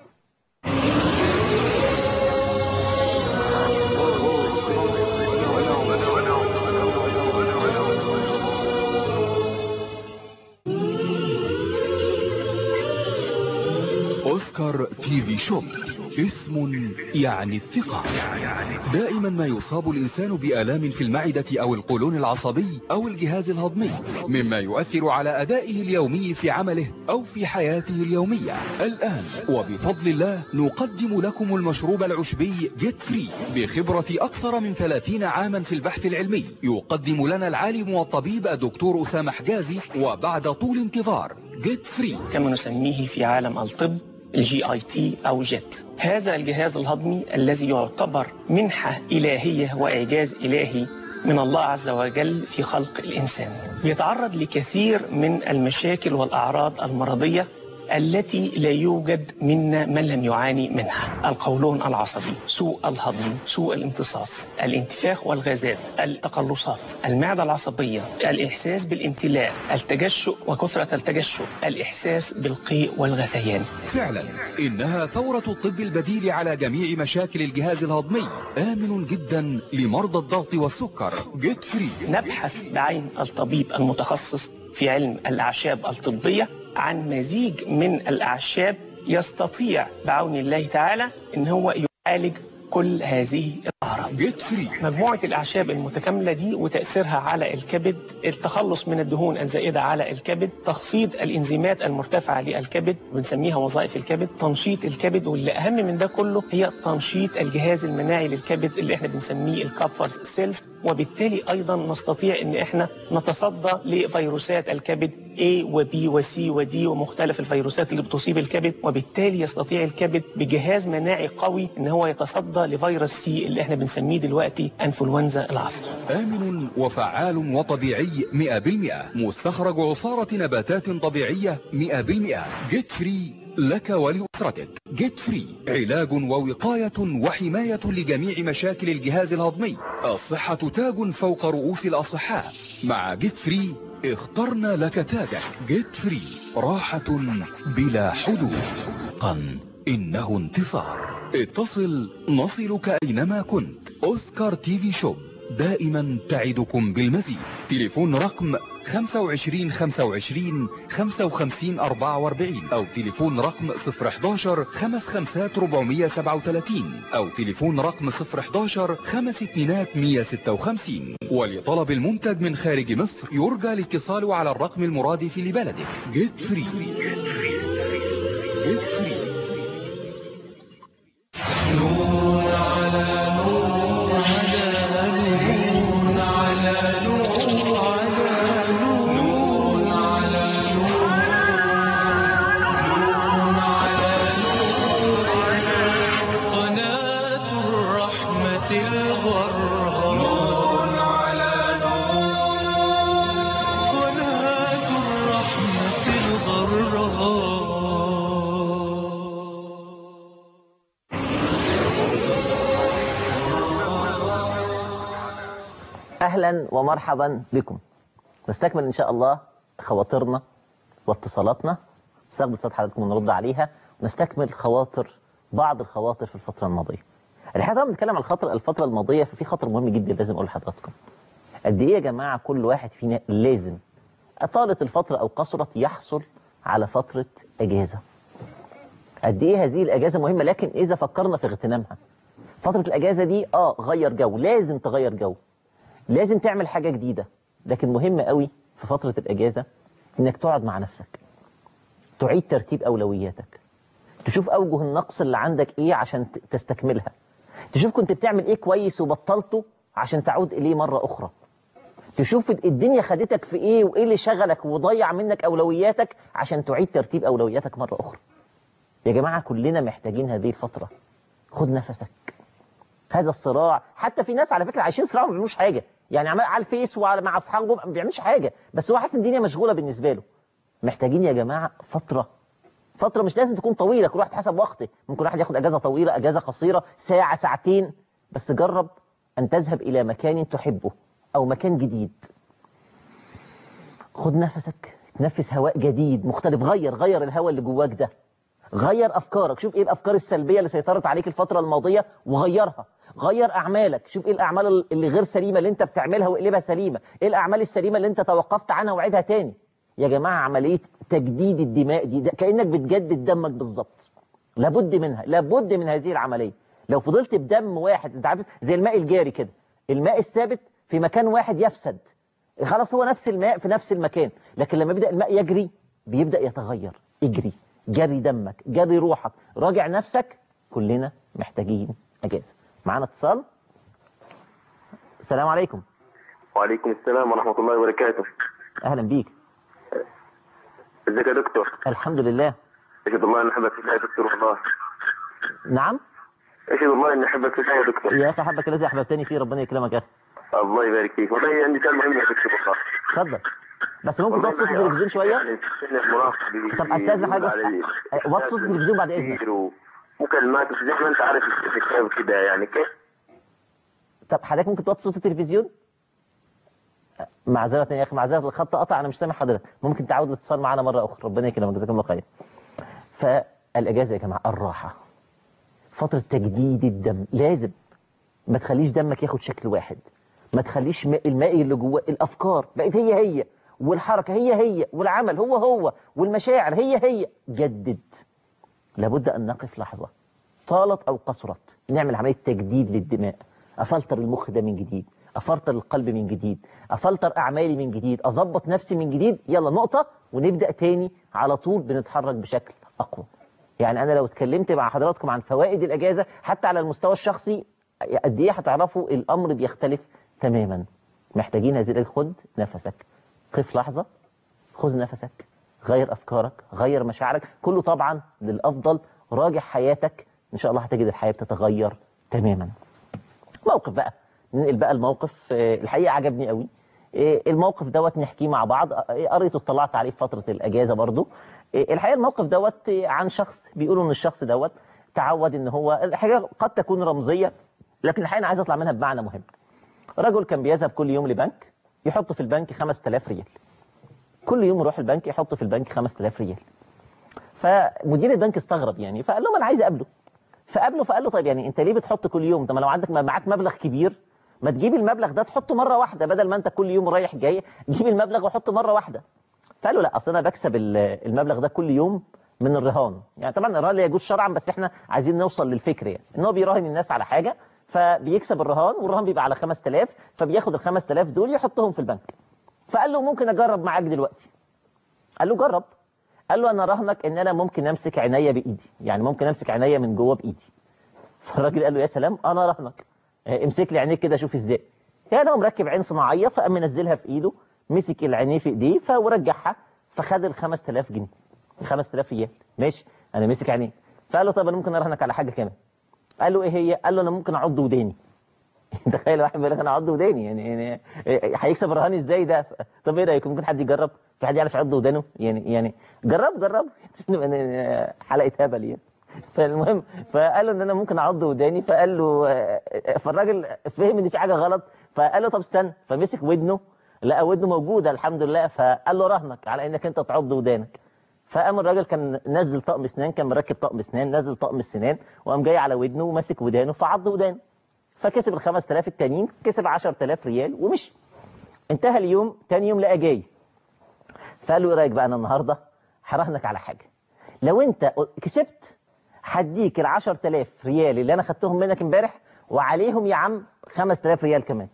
أوسكار تي في شوب اسم يعني الثقة دائما ما يصاب الإنسان بآلام في المعدة أو القولون العصبي أو الجهاز الهضمي مما يؤثر على أدائه اليومي في عمله أو في حياته اليومية الآن وبفضل الله نقدم لكم المشروب العشبي جيت فري بخبرة أكثر من 30 عاما في البحث العلمي يقدم لنا العالم والطبيب الدكتور أسامة حجازي وبعد طول انتظار جيت فري كما نسميه في عالم الطب الجي اي تي او جيت هذا الجهاز الهضمي الذي يعتبر منحة إلهية وإعجاز إلهي من الله عز وجل في خلق الإنسان يتعرض لكثير من المشاكل والأعراض المرضية التي لا يوجد منا من لم يعاني منها القولون العصبي سوء الهضم سوء الامتصاص الانتفاخ والغازات التقلصات المعدة العصبية الإحساس بالامتلاء التجشؤ وكثرة التجشؤ الإحساس بالقيء والغثيان فعلا إنها ثورة الطب البديل على جميع مشاكل الجهاز الهضمي آمن جدا لمرضى الضغط والسكر جيت فري نبحث بعين الطبيب المتخصص في علم الأعشاب الطبية عن مزيج من الأعشاب يستطيع بعون الله تعالى أن هو يعالج كل هذه الأعراض جيت فري مجموعة الأعشاب المتكاملة دي وتأثيرها على الكبد التخلص من الدهون الزائدة على الكبد تخفيض الإنزيمات المرتفعة للكبد بنسميها وظائف الكبد تنشيط الكبد واللي أهم من ده كله هي تنشيط الجهاز المناعي للكبد اللي احنا بنسميه الكابفرز سيلز وبالتالي أيضا نستطيع أن احنا نتصدى لفيروسات الكبد A و B و C و D ومختلف الفيروسات اللي بتصيب الكبد وبالتالي يستطيع الكبد بجهاز مناعي قوي ان هو يتصدى لفيروس سي اللي احنا بنسميه دلوقتي انفلونزا العصر آمن وفعال وطبيعي 100% مستخرج عصارة نباتات طبيعية 100% جيت فري لك ولأسرتك جيت فري علاج ووقاية وحماية لجميع مشاكل الجهاز الهضمي الصحة تاج فوق رؤوس الأصحاء مع جيت فري اخترنا لك تاجك جيت فري راحة بلا حدود قن إنه انتصار اتصل نصلك أينما كنت أوسكار تي في شوب دائما تعدكم بالمزيد تليفون رقم 25 25 55 44 أو تليفون رقم 011 55 437 أو تليفون رقم 011 5 2 156 ولطلب المنتج من خارج مصر يرجى الاتصال على الرقم المرادف لبلدك جيت فري جيت فري قناة الرحمة الغراء نور على نور قناة الرحمة الغراء أهلا ومرحبا بكم نستكمل إن شاء الله خواطرنا واتصالاتنا نستقبل اتصالات حضراتكم ونرد عليها ونستكمل خواطر بعض الخواطر في الفترة الماضية الحقيقة طبعا بنتكلم عن الخطر الفترة الماضية ففي خطر مهم جدا لازم أقول لحضراتكم قد إيه يا جماعة كل واحد فينا لازم أطالت الفترة أو قصرت يحصل على فترة أجازة قد إيه هذه الأجازة مهمة لكن إذا فكرنا في اغتنامها فترة الأجازة دي آه غير جو لازم تغير جو لازم تعمل حاجة جديدة لكن مهم قوي في فترة الأجازة إنك تقعد مع نفسك تعيد ترتيب أولوياتك تشوف أوجه النقص اللي عندك إيه عشان ت- تستكملها تشوف كنت بتعمل إيه كويس وبطلته عشان تعود إليه مرة أخرى تشوف الدنيا خدتك في إيه وإيه اللي شغلك وضيع منك أولوياتك عشان تعيد ترتيب أولوياتك مرة أخرى يا جماعة كلنا محتاجين هذه الفترة خد نفسك هذا الصراع حتى في ناس على فكره عايشين صراع وما بيعملوش حاجه يعني عمال على الفيس وعلى مع اصحابه ما بيعملش حاجه بس هو حاسس ان الدنيا مشغوله بالنسبه له محتاجين يا جماعه فتره فتره مش لازم تكون طويله كل واحد حسب وقته ممكن واحد ياخد اجازه طويله اجازه قصيره ساعه ساعتين بس جرب ان تذهب الى مكان تحبه او مكان جديد خد نفسك تنفس هواء جديد مختلف غير غير الهواء اللي جواك ده غير افكارك شوف ايه الافكار السلبيه اللي سيطرت عليك الفتره الماضيه وغيرها غير اعمالك شوف ايه الاعمال اللي غير سليمه اللي انت بتعملها واقلبها سليمه ايه الاعمال السليمه اللي انت توقفت عنها وعيدها تاني يا جماعه عمليه تجديد الدماء دي ده كانك بتجدد دمك بالظبط لابد منها لابد من هذه العمليه لو فضلت بدم واحد انت عارف زي الماء الجاري كده الماء الثابت في مكان واحد يفسد خلاص هو نفس الماء في نفس المكان لكن لما بيبدا الماء يجري بيبدا يتغير اجري جري دمك جري روحك راجع نفسك كلنا محتاجين اجازه معانا اتصال السلام عليكم وعليكم السلام ورحمة الله وبركاته اهلا بيك ازيك يا دكتور الحمد لله اشهد الله ان احبك في الله يا دكتور والله نعم اشهد الله ان احبك في الله يا دكتور يا اخي حبك الذي احببتني فيه ربنا يكرمك يا اخي الله يبارك فيك والله عندي كلام مهم يا دكتور والله اتفضل بس ممكن والله توطي صوت معي التلفزيون أخ شويه يعني في سن المراهقة بي- طب استاذن حضرتك بس علي- وطي صوت التلفزيون بعد اذنك كتير و- مكالمات زي ما انت عارف الكتاب كده يعني كيف طب حضرتك ممكن توطي صوت التلفزيون معذرة يا اخي معذرة الخط قطع انا مش سامع حضرتك ممكن تعود الاتصال معنا مرة اخرى ربنا يكرمك جزاكم الله خير فالاجازة يا جماعة الراحة فترة تجديد الدم لازم ما تخليش دمك ياخد شكل واحد ما تخليش ماء الماء اللي جواه الافكار بقت هي هي والحركة هي هي والعمل هو هو والمشاعر هي هي جدد لابد ان نقف لحظة طالت او قصرت نعمل عمليه تجديد للدماء افلتر المخ ده من جديد افلتر القلب من جديد افلتر اعمالي من جديد اظبط نفسي من جديد يلا نقطه ونبدا تاني على طول بنتحرك بشكل اقوى يعني انا لو اتكلمت مع حضراتكم عن فوائد الاجازه حتى على المستوى الشخصي قد ايه هتعرفوا الامر بيختلف تماما محتاجين هذه الأجازة. خد نفسك قف لحظه خذ نفسك غير افكارك غير مشاعرك كله طبعا للافضل راجع حياتك ان شاء الله هتجد الحياه بتتغير تماما موقف بقى ننقل بقى الموقف آه، الحقيقه عجبني قوي آه، الموقف دوت نحكيه مع بعض آه، قريت واطلعت عليه في فتره الاجازه برضو آه، الحقيقه الموقف دوت آه، عن شخص بيقولوا ان الشخص دوت تعود ان هو الحاجه قد تكون رمزيه لكن الحقيقه انا عايز اطلع منها بمعنى مهم رجل كان بيذهب كل يوم لبنك يحط في البنك 5000 ريال كل يوم يروح البنك يحط في البنك 5000 ريال فمدير البنك استغرب يعني فقال لهم انا عايز اقابله فقابله فقال له طيب يعني انت ليه بتحط كل يوم طب ما لو عندك معاك مبلغ كبير ما تجيب المبلغ ده تحطه مره واحده بدل ما انت كل يوم رايح جاي جيب المبلغ وحطه مره واحده فقال له لا اصل انا بكسب ال- المبلغ ده كل يوم من الرهان يعني طبعا الرهان لا يجوز شرعا بس احنا عايزين نوصل للفكر يعني ان هو بيراهن الناس على حاجه فبيكسب الرهان والرهان بيبقى على 5000 فبياخد ال 5000 دول يحطهم في البنك فقال له ممكن اجرب معاك دلوقتي قال له جرب قال له انا راهنك ان انا ممكن امسك عينيا بايدي يعني ممكن امسك عينيا من جوه بايدي فالراجل قال له يا سلام انا راهنك آه، امسك لي عينيك كده شوف ازاي يعني هو مركب عين صناعيه فقام منزلها في ايده مسك العينيه في ايديه فرجعها فخد ال 5000 جنيه ال 5000 ريال ماشي انا مسك عينيه فقال له طب انا ممكن اراهنك على حاجه كمان قال له ايه هي قال له انا ممكن اعض وداني تخيل واحد بيقول لك انا اعض وداني يعني يعني إيه، هيكسب الرهان ازاي ده طب ايه رايكم ممكن حد يجرب في حد يعرف يعض ودانه يعني يعني جرب جرب يعني حلقه هبل يعني فالمهم فقال له ان انا ممكن اعض وداني فقال له آه، فالراجل فهم ان في حاجه غلط فقال له طب استنى فمسك ودنه لقى ودنه موجوده الحمد لله فقال له رهنك على انك انت تعض ودانك فقام الراجل كان نزل طقم اسنان كان مركب طقم اسنان نزل طقم السنان وقام جاي على ودنه وماسك ودانه فعض ودانه فكسب ال 5000 التانيين كسب 10000 ريال ومشي انتهى اليوم تاني يوم لقى جاي فقال له ايه رايك بقى انا النهارده هراهنك على حاجه لو انت كسبت هديك ال 10000 ريال اللي انا خدتهم منك امبارح وعليهم يا عم 5000 ريال كمان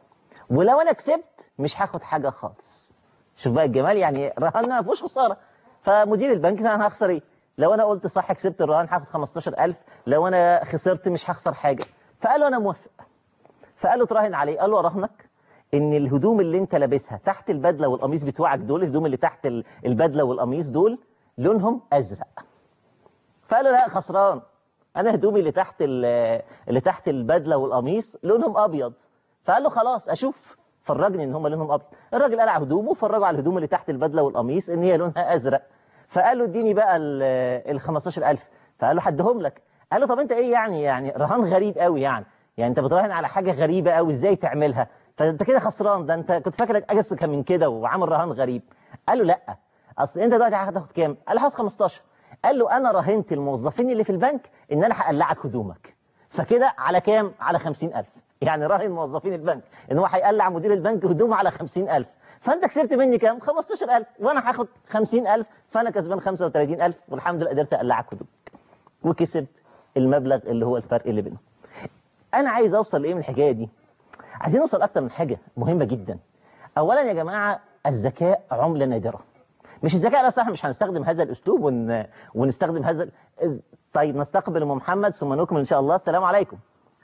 ولو انا كسبت مش هاخد حاجه خالص شوف بقى الجمال يعني رهنا ما فيهوش خساره فمدير البنك ده انا هخسر ايه لو انا قلت صح كسبت الرهان هاخد 15000 لو انا خسرت مش هخسر حاجه فقال له انا موافق فقال له تراهن عليه قال له اراهنك ان الهدوم اللي انت لابسها تحت البدله والقميص بتوعك دول الهدوم اللي تحت ال- البدله والقميص دول لونهم ازرق فقال له لا خسران انا هدومي اللي تحت ال- اللي تحت البدله والقميص لونهم ابيض فقال له خلاص اشوف فرجني ان هم لونهم ابيض الراجل قلع هدومه وفرجه على الهدوم اللي تحت البدله والقميص ان هي لونها ازرق فقال له اديني بقى ال 15000 فقال له حدهم لك قال له طب انت ايه يعني يعني رهان غريب قوي يعني يعني انت بتراهن على حاجه غريبه قوي ازاي تعملها فانت كده خسران ده انت كنت فاكرك اجس كان من كده وعامل رهان غريب قال له لا اصل انت دلوقتي هتاخد كام قال له هاخد 15 قال له انا راهنت الموظفين اللي في البنك ان انا هقلعك هدومك فكده على كام على 50000 يعني راهن موظفين البنك ان هو هيقلع مدير البنك هدومه على 50000 فانت كسبت مني كام 15000 وانا هاخد 50000 فانا كسبان 35000 والحمد لله قدرت اقلعك هدومك وكسب المبلغ اللي هو الفرق اللي بينهم انا عايز اوصل لايه من الحكايه دي عايزين نوصل اكتر من حاجه مهمه جدا اولا يا جماعه الذكاء عمله نادره مش الذكاء لا صح مش هنستخدم هذا الاسلوب ون... ونستخدم هذا ال- طيب نستقبل ام محمد ثم نكمل ان شاء الله السلام عليكم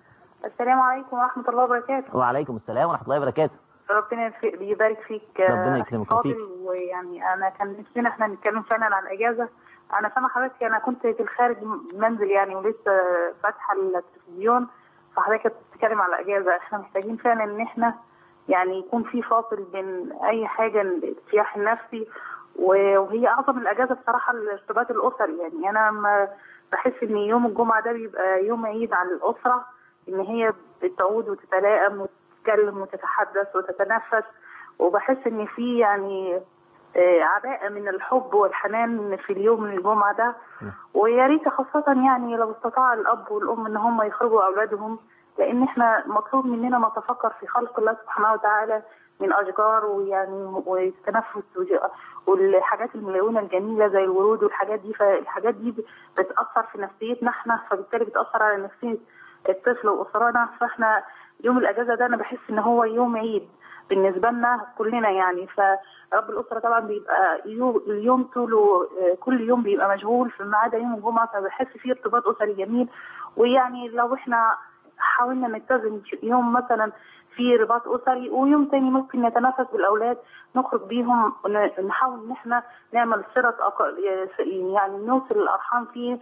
السلام عليكم ورحمة الله وبركاته وعليكم السلام ورحمه الله وبركاته ربنا يف- يبارك فيك ربنا آه، يكرمك فاضل، وفيك. ويعني انا كان نفسنا احنا نتكلم فعلا عن الاجازه انا سامع حضرتك انا كنت في الخارج منزل يعني ولسه فاتحه التلفزيون فحضرتك كنت بتتكلم على الاجازه احنا محتاجين فعلا ان احنا يعني يكون في فاصل بين اي حاجه الارتياح النفسي و- وهي اعظم الاجازه بصراحه الارتباط الاسري يعني انا ما بحس ان يوم الجمعه ده بيبقى يوم عيد على الاسره ان هي بتعود وتتلائم وتتكلم وتتحدث وتتنفس وبحس ان في يعني آه، عباءة من الحب والحنان في اليوم الجمعة ده ويا ريت خاصة يعني لو استطاع الأب والأم إن هم يخرجوا أولادهم لأن إحنا مطلوب مننا نتفكر في خلق الله سبحانه وتعالى من اشجار ويعني والتنفس وج- والحاجات الملونه الجميله زي الورود والحاجات دي فالحاجات دي بتاثر في نفسيتنا احنا فبالتالي بتاثر على نفسيه الطفل واسرنا فاحنا يوم الاجازه ده انا بحس ان هو يوم عيد بالنسبه لنا كلنا يعني فرب الاسره طبعا بيبقى يو- اليوم طوله آه، كل يوم بيبقى مشغول في ما عدا يوم الجمعه فبحس فيه ارتباط اسري جميل ويعني لو احنا حاولنا نلتزم يوم مثلا في رباط اسري ويوم تاني ممكن نتنافس بالاولاد نخرج بيهم ون- نحاول ان احنا نعمل صله أق- يعني نوصل الارحام فيه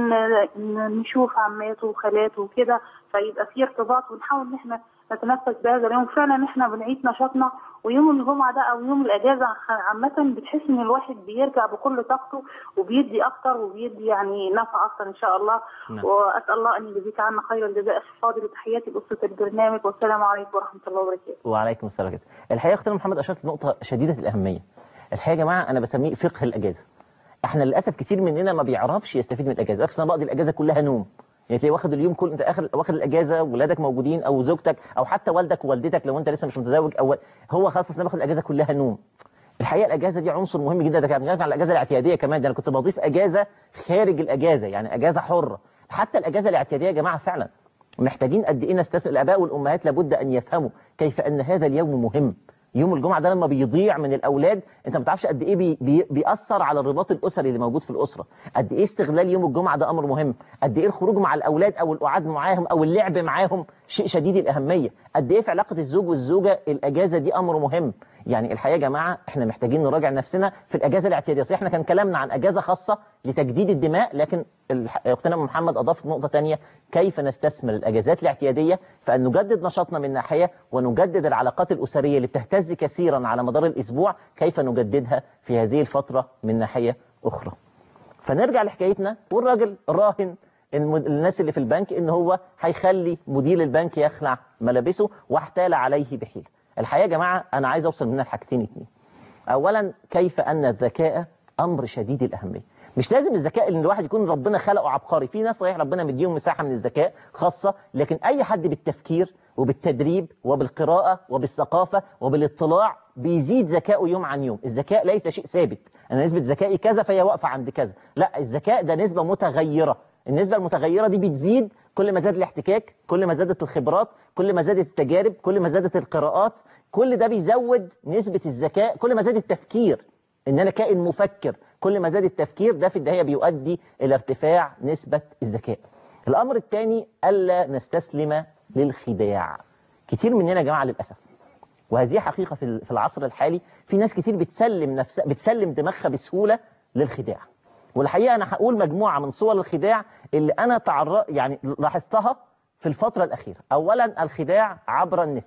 ونشوف عماته وخالاته وكده فيبقى في ارتباط ونحاول ان احنا نتنفس بهذا اليوم فعلا احنا بنعيد نشاطنا ويوم الجمعه ده او يوم الاجازه عامه بتحس ان الواحد بيرجع بكل طاقته وبيدي اكتر وبيدي يعني نفع اكتر ان شاء الله نعم. واسال الله ان يجزيك عنا خير الجزاء في فاضل تحياتي لاسره البرنامج والسلام عليكم ورحمه الله وبركاته وعليكم السلام ورحمة الله. الحقيقه اختنا محمد اشرت لنقطه شديده الاهميه الحقيقه يا جماعه انا بسميه فقه الاجازه احنا للاسف كتير مننا ما بيعرفش يستفيد من الاجازه بالعكس انا بقضي الاجازه كلها نوم يعني تلاقي واخد اليوم كل انت اخر واخد الاجازه ولادك موجودين او زوجتك او حتى والدك ووالدتك لو انت لسه مش متزوج او هو خلاص انا باخد الاجازه كلها نوم الحقيقه الاجازه دي عنصر مهم جدا ده كان بنتكلم على الاجازه الاعتياديه كمان ده انا كنت بضيف اجازه خارج الاجازه يعني اجازه حره حتى الاجازه الاعتياديه يا جماعه فعلا محتاجين قد ايه نستثمر الاباء والامهات لابد ان يفهموا كيف ان هذا اليوم مهم يوم الجمعه ده لما بيضيع من الاولاد انت ما تعرفش قد ايه بي بي بيأثر على الرباط الاسري اللي موجود في الاسره قد ايه استغلال يوم الجمعه ده امر مهم قد ايه الخروج مع الاولاد او القعاد معاهم او اللعب معاهم شيء شديد الاهميه قد ايه في علاقه الزوج والزوجه الاجازه دي امر مهم يعني الحقيقه يا جماعه احنا محتاجين نراجع نفسنا في الاجازه الاعتياديه صحيح احنا كان كلامنا عن اجازه خاصه لتجديد الدماء لكن الح- اختنا أم محمد اضافت نقطه ثانيه كيف نستثمر الاجازات الاعتياديه فان نجدد نشاطنا من ناحيه ونجدد العلاقات الاسريه اللي بتهتز كثيرا على مدار الاسبوع كيف نجددها في هذه الفتره من ناحيه اخرى فنرجع لحكايتنا والراجل راهن الم- الناس اللي في البنك ان هو هيخلي مدير البنك يخلع ملابسه واحتال عليه بحيله الحقيقه يا جماعه انا عايز اوصل منها لحاجتين اتنين اولا كيف ان الذكاء امر شديد الاهميه مش لازم الذكاء ان الواحد يكون ربنا خلقه عبقري في ناس صحيح ربنا مديهم مساحه من الذكاء خاصه لكن اي حد بالتفكير وبالتدريب وبالقراءه وبالثقافه وبالاطلاع بيزيد ذكائه يوم عن يوم الذكاء ليس شيء ثابت انا نسبه ذكائي كذا فهي واقفه عند كذا لا الذكاء ده نسبه متغيره النسبه المتغيره دي بتزيد كل ما زاد الاحتكاك كل ما زادت الخبرات كل ما زادت التجارب كل ما زادت القراءات كل ده بيزود نسبه الذكاء كل ما زاد التفكير ان انا كائن مفكر كل ما زاد التفكير ده في النهايه بيؤدي الى ارتفاع نسبه الذكاء الامر الثاني الا نستسلم للخداع كتير مننا يا جماعه للاسف وهذه حقيقه في ال- في العصر الحالي في ناس كتير بتسلم نفسها بتسلم دماغها بسهوله للخداع والحقيقه انا هقول مجموعه من صور الخداع اللي انا تعر... يعني لاحظتها في الفتره الاخيره اولا الخداع عبر النت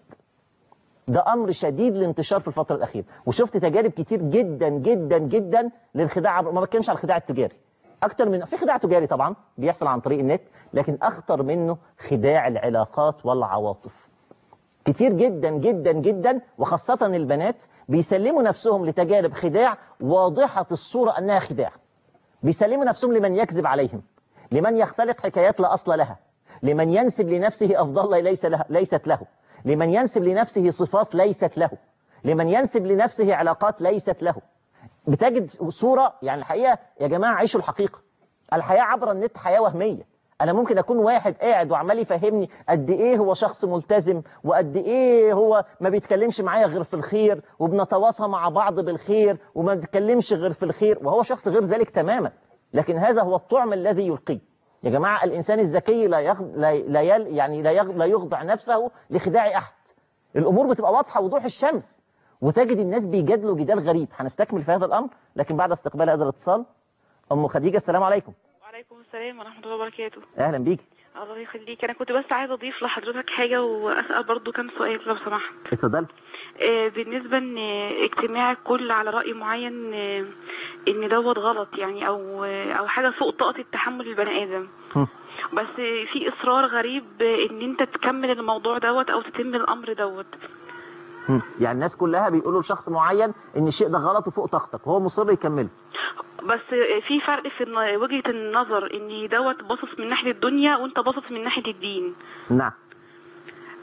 ده امر شديد الانتشار في الفتره الاخيره وشفت تجارب كتير جدا جدا جدا للخداع عبر ما بتكلمش على الخداع التجاري اكتر من في خداع تجاري طبعا بيحصل عن طريق النت لكن اخطر منه خداع العلاقات والعواطف كتير جدا جدا جدا وخاصة البنات بيسلموا نفسهم لتجارب خداع واضحة الصورة أنها خداع بيسلموا نفسهم لمن يكذب عليهم لمن يختلق حكايات لا أصل لها لمن ينسب لنفسه أفضل ليس لها ليست له لمن ينسب لنفسه صفات ليست له لمن ينسب لنفسه علاقات ليست له بتجد صورة يعني الحقيقة يا جماعة عيشوا الحقيقة الحياة عبر النت حياة وهمية أنا ممكن أكون واحد قاعد وعمال يفهمني قد إيه هو شخص ملتزم وقد إيه هو ما بيتكلمش معايا غير في الخير وبنتواصى مع بعض بالخير وما بيتكلمش غير في الخير وهو شخص غير ذلك تماما لكن هذا هو الطعم الذي يلقيه يا جماعة الإنسان الذكي لا يخض... لا لا يل... يعني لا, يغ... لا يخضع نفسه لخداع أحد الأمور بتبقى واضحة وضوح الشمس وتجد الناس بيجادلوا جدال غريب هنستكمل في هذا الأمر لكن بعد استقبال هذا الاتصال أم خديجة السلام عليكم وعليكم السلام ورحمة الله وبركاته أهلا بيك الله يخليك أنا كنت بس عايزة أضيف لحضرتك حاجة وأسأل برضو كم سؤال لو سمحت اتفضل آه، بالنسبة إن اجتماع الكل على رأي معين آه، إن دوت غلط يعني أو آه، أو حاجة فوق طاقة التحمل البني آدم هم. بس آه، في إصرار غريب آه، إن أنت تكمل الموضوع دوت أو تتم الأمر دوت هم. يعني الناس كلها بيقولوا لشخص معين ان الشيء ده غلط وفوق طاقتك وهو مصر يكمله بس آه، في فرق في الن- وجهة النظر إن دوت باصص من ناحية الدنيا وأنت باصص من ناحية الدين نعم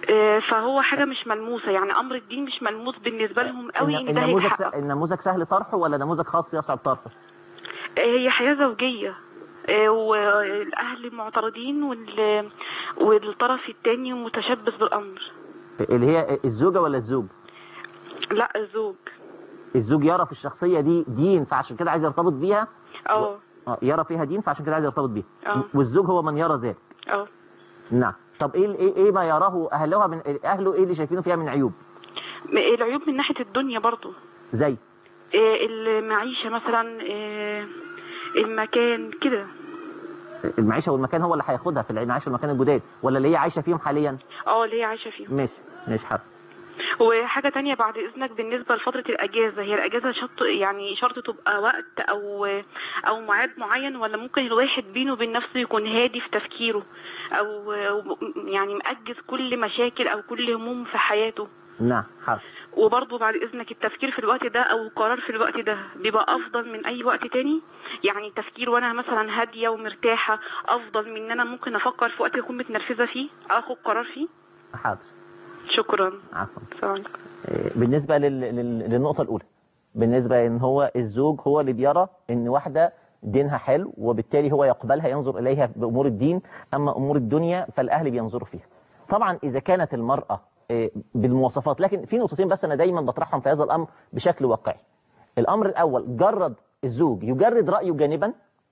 آه، فهو حاجه مش ملموسه يعني امر الدين مش ملموس بالنسبه لهم قوي ان ده النموذج هيتحقق س- النموذج سهل طرحه ولا نموذج خاص يصعب طرحه آه، هي حياه زوجيه آه، والاهل معترضين وال... والطرف الثاني متشبث بالامر اللي هي الزوجه ولا الزوج لا الزوج الزوج يرى في الشخصيه دي دين فعشان كده عايز يرتبط بيها اه آه، يرى فيها دين فعشان كده عايز يرتبط بيها اه والزوج هو من يرى ذلك اه نعم طب ايه ايه ايه ما يراه اهلها من اهله ايه اللي شايفينه فيها من عيوب م- العيوب من ناحيه الدنيا برضو زي آه، المعيشه مثلا آه، المكان كده المعيشه والمكان هو اللي هياخدها في المعيشه والمكان الجداد ولا اللي هي عايشه فيهم حاليا اه اللي هي عايشه فيهم ماشي ماشي حاضر وحاجة تانية بعد إذنك بالنسبة لفترة الأجازة هي الأجازة شرط يعني شرط تبقى وقت أو أو ميعاد معين ولا ممكن الواحد بينه وبين نفسه يكون هادي في تفكيره أو أو يعني مأجز كل مشاكل أو كل هموم في حياته نعم حاضر وبرضه بعد إذنك التفكير في الوقت ده أو القرار في الوقت ده بيبقى أفضل من أي وقت تاني يعني التفكير وأنا مثلا هادية ومرتاحة أفضل من إن أنا ممكن أفكر في وقت أكون متنرفزة فيه أخد قرار فيه حاضر شكرا عفوا السلام عليكم إيه، بالنسبه لل... لل... للنقطه الاولى بالنسبه ان هو الزوج هو اللي بيرى ان واحده دينها حلو وبالتالي هو يقبلها ينظر اليها بامور الدين اما امور الدنيا فالاهل بينظروا فيها طبعا اذا كانت المراه إيه، بالمواصفات لكن في نقطتين بس انا دايما بطرحهم في هذا الامر بشكل واقعي الامر الاول جرد الزوج يجرد رايه جانبا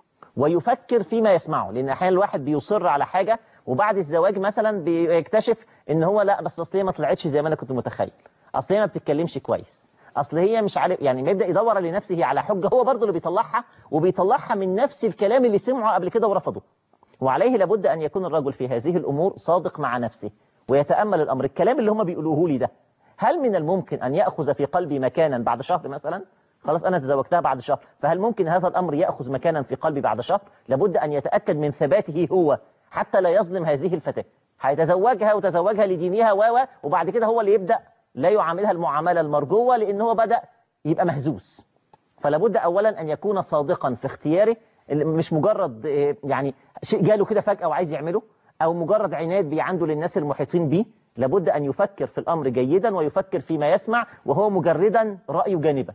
ويفكر فيما يسمعه لان احيانا الواحد بيصر على حاجه وبعد الزواج مثلا بيكتشف ان هو لا بس اصل هي ما طلعتش زي ما انا كنت متخيل اصل هي ما بتتكلمش كويس اصل هي مش عارف يعني بيبدا يدور لنفسه على حجه هو برضه اللي بيطلعها وبيطلعها من نفس الكلام اللي سمعه قبل كده ورفضه وعليه لابد ان يكون الرجل في هذه الامور صادق مع نفسه ويتامل الامر الكلام اللي هم بيقولوه لي ده هل من الممكن ان ياخذ في قلبي مكانا بعد شهر مثلا خلاص انا تزوجتها بعد شهر فهل ممكن هذا الامر ياخذ مكانا في قلبي بعد شهر لابد ان يتاكد من ثباته هو حتى لا يظلم هذه الفتاه هيتزوجها وتزوجها لدينها و و وبعد كده هو اللي يبدا لا يعاملها المعامله المرجوه لان هو بدا يبقى مهزوز فلا بد اولا ان يكون صادقا في اختياره اللي مش مجرد آه، يعني شيء جاله كده فجاه وعايز يعمله او مجرد عناد بي عنده للناس المحيطين به لابد ان يفكر في الامر جيدا ويفكر فيما يسمع وهو مجردا رايه جانبا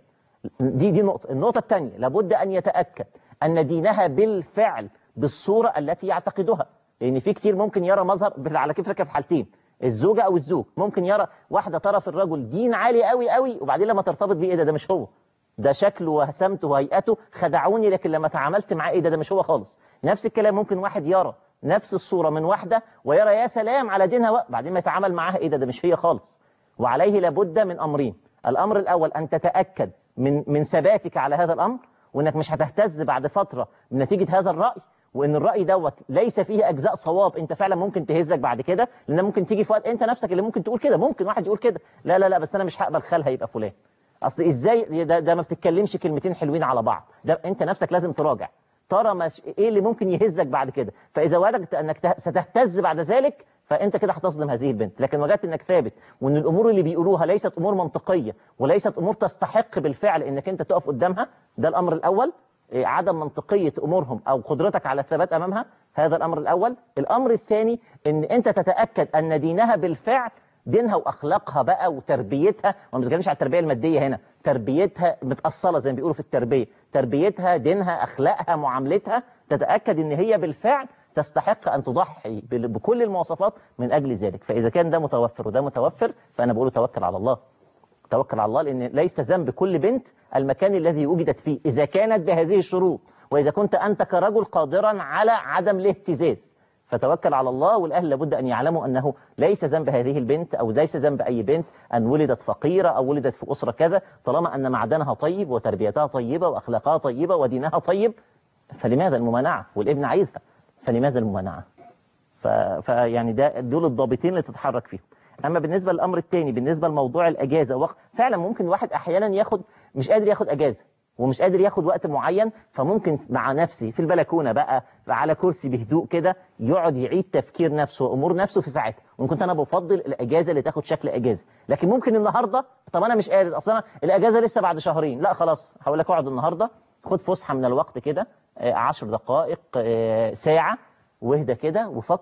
دي دي نقطه النقطه الثانيه لابد ان يتاكد ان دينها بالفعل بالصوره التي يعتقدها لان في كتير ممكن يرى مظهر على كيف فكره في حالتين الزوجه او الزوج ممكن يرى واحده ترى في الرجل دين عالي قوي قوي وبعدين لما ترتبط بيه ايه ده ده مش هو ده شكله وهسمته وهيئته خدعوني لكن لما تعاملت معاه ايه ده ده مش هو خالص نفس الكلام ممكن واحد يرى نفس الصورة من واحدة ويرى يا سلام على دينها و... بعدين ما يتعامل معاها ايه ده ده مش هي خالص وعليه لابد من امرين الامر الاول ان تتاكد من من ثباتك على هذا الامر وانك مش هتهتز بعد فتره نتيجه هذا الراي وان الراي دوت ليس فيه اجزاء صواب انت فعلا ممكن تهزك بعد كده لان ممكن تيجي في وقت انت نفسك اللي ممكن تقول كده ممكن واحد يقول كده لا لا لا بس انا مش هقبل خالها يبقى فلان اصل ازاي ده, ده ما بتتكلمش كلمتين حلوين على بعض ده انت نفسك لازم تراجع ترى مش ايه اللي ممكن يهزك بعد كده فاذا وجدت انك ته- ستهتز بعد ذلك فانت كده هتظلم هذه البنت لكن وجدت انك ثابت وان الامور اللي بيقولوها ليست امور منطقيه وليست امور تستحق بالفعل انك انت تقف قدامها ده الامر الاول إيه، عدم منطقيه امورهم او قدرتك على الثبات امامها هذا الامر الاول الامر الثاني ان انت تتاكد ان دينها بالفعل دينها واخلاقها بقى وتربيتها وما بنتكلمش على التربيه الماديه هنا تربيتها متاصله زي ما بيقولوا في التربيه تربيتها دينها اخلاقها معاملتها تتاكد ان هي بالفعل تستحق ان تضحي بال- بكل المواصفات من اجل ذلك فاذا كان ده متوفر وده متوفر فانا بقول توكل على الله توكل على الله لان ليس ذنب كل بنت المكان الذي وجدت فيه اذا كانت بهذه الشروط واذا كنت انت كرجل قادرا على عدم الاهتزاز فتوكل على الله والاهل لابد ان يعلموا انه ليس ذنب هذه البنت او ليس ذنب اي بنت ان ولدت فقيره او ولدت في اسره كذا طالما ان معدنها طيب وتربيتها طيبه واخلاقها طيبه ودينها طيب فلماذا الممانعه والابن عايزها فلماذا الممانعه ف... فيعني ده دول الضابطين اللي تتحرك فيهم اما بالنسبه للامر الثاني بالنسبه لموضوع الاجازه وقت فعلا ممكن واحد احيانا ياخد مش قادر ياخد اجازه ومش قادر ياخد وقت معين فممكن مع نفسه في البلكونه بقى على كرسي بهدوء كده يقعد يعيد تفكير نفسه وامور نفسه في ساعتها وان كنت انا بفضل الاجازه اللي تاخد شكل اجازه لكن ممكن النهارده طب انا مش قادر اصلا الاجازه لسه بعد شهرين لا خلاص هقول لك اقعد النهارده خد فسحه من الوقت كده آه، عشر دقائق آه، ساعه واهدى كده وفكر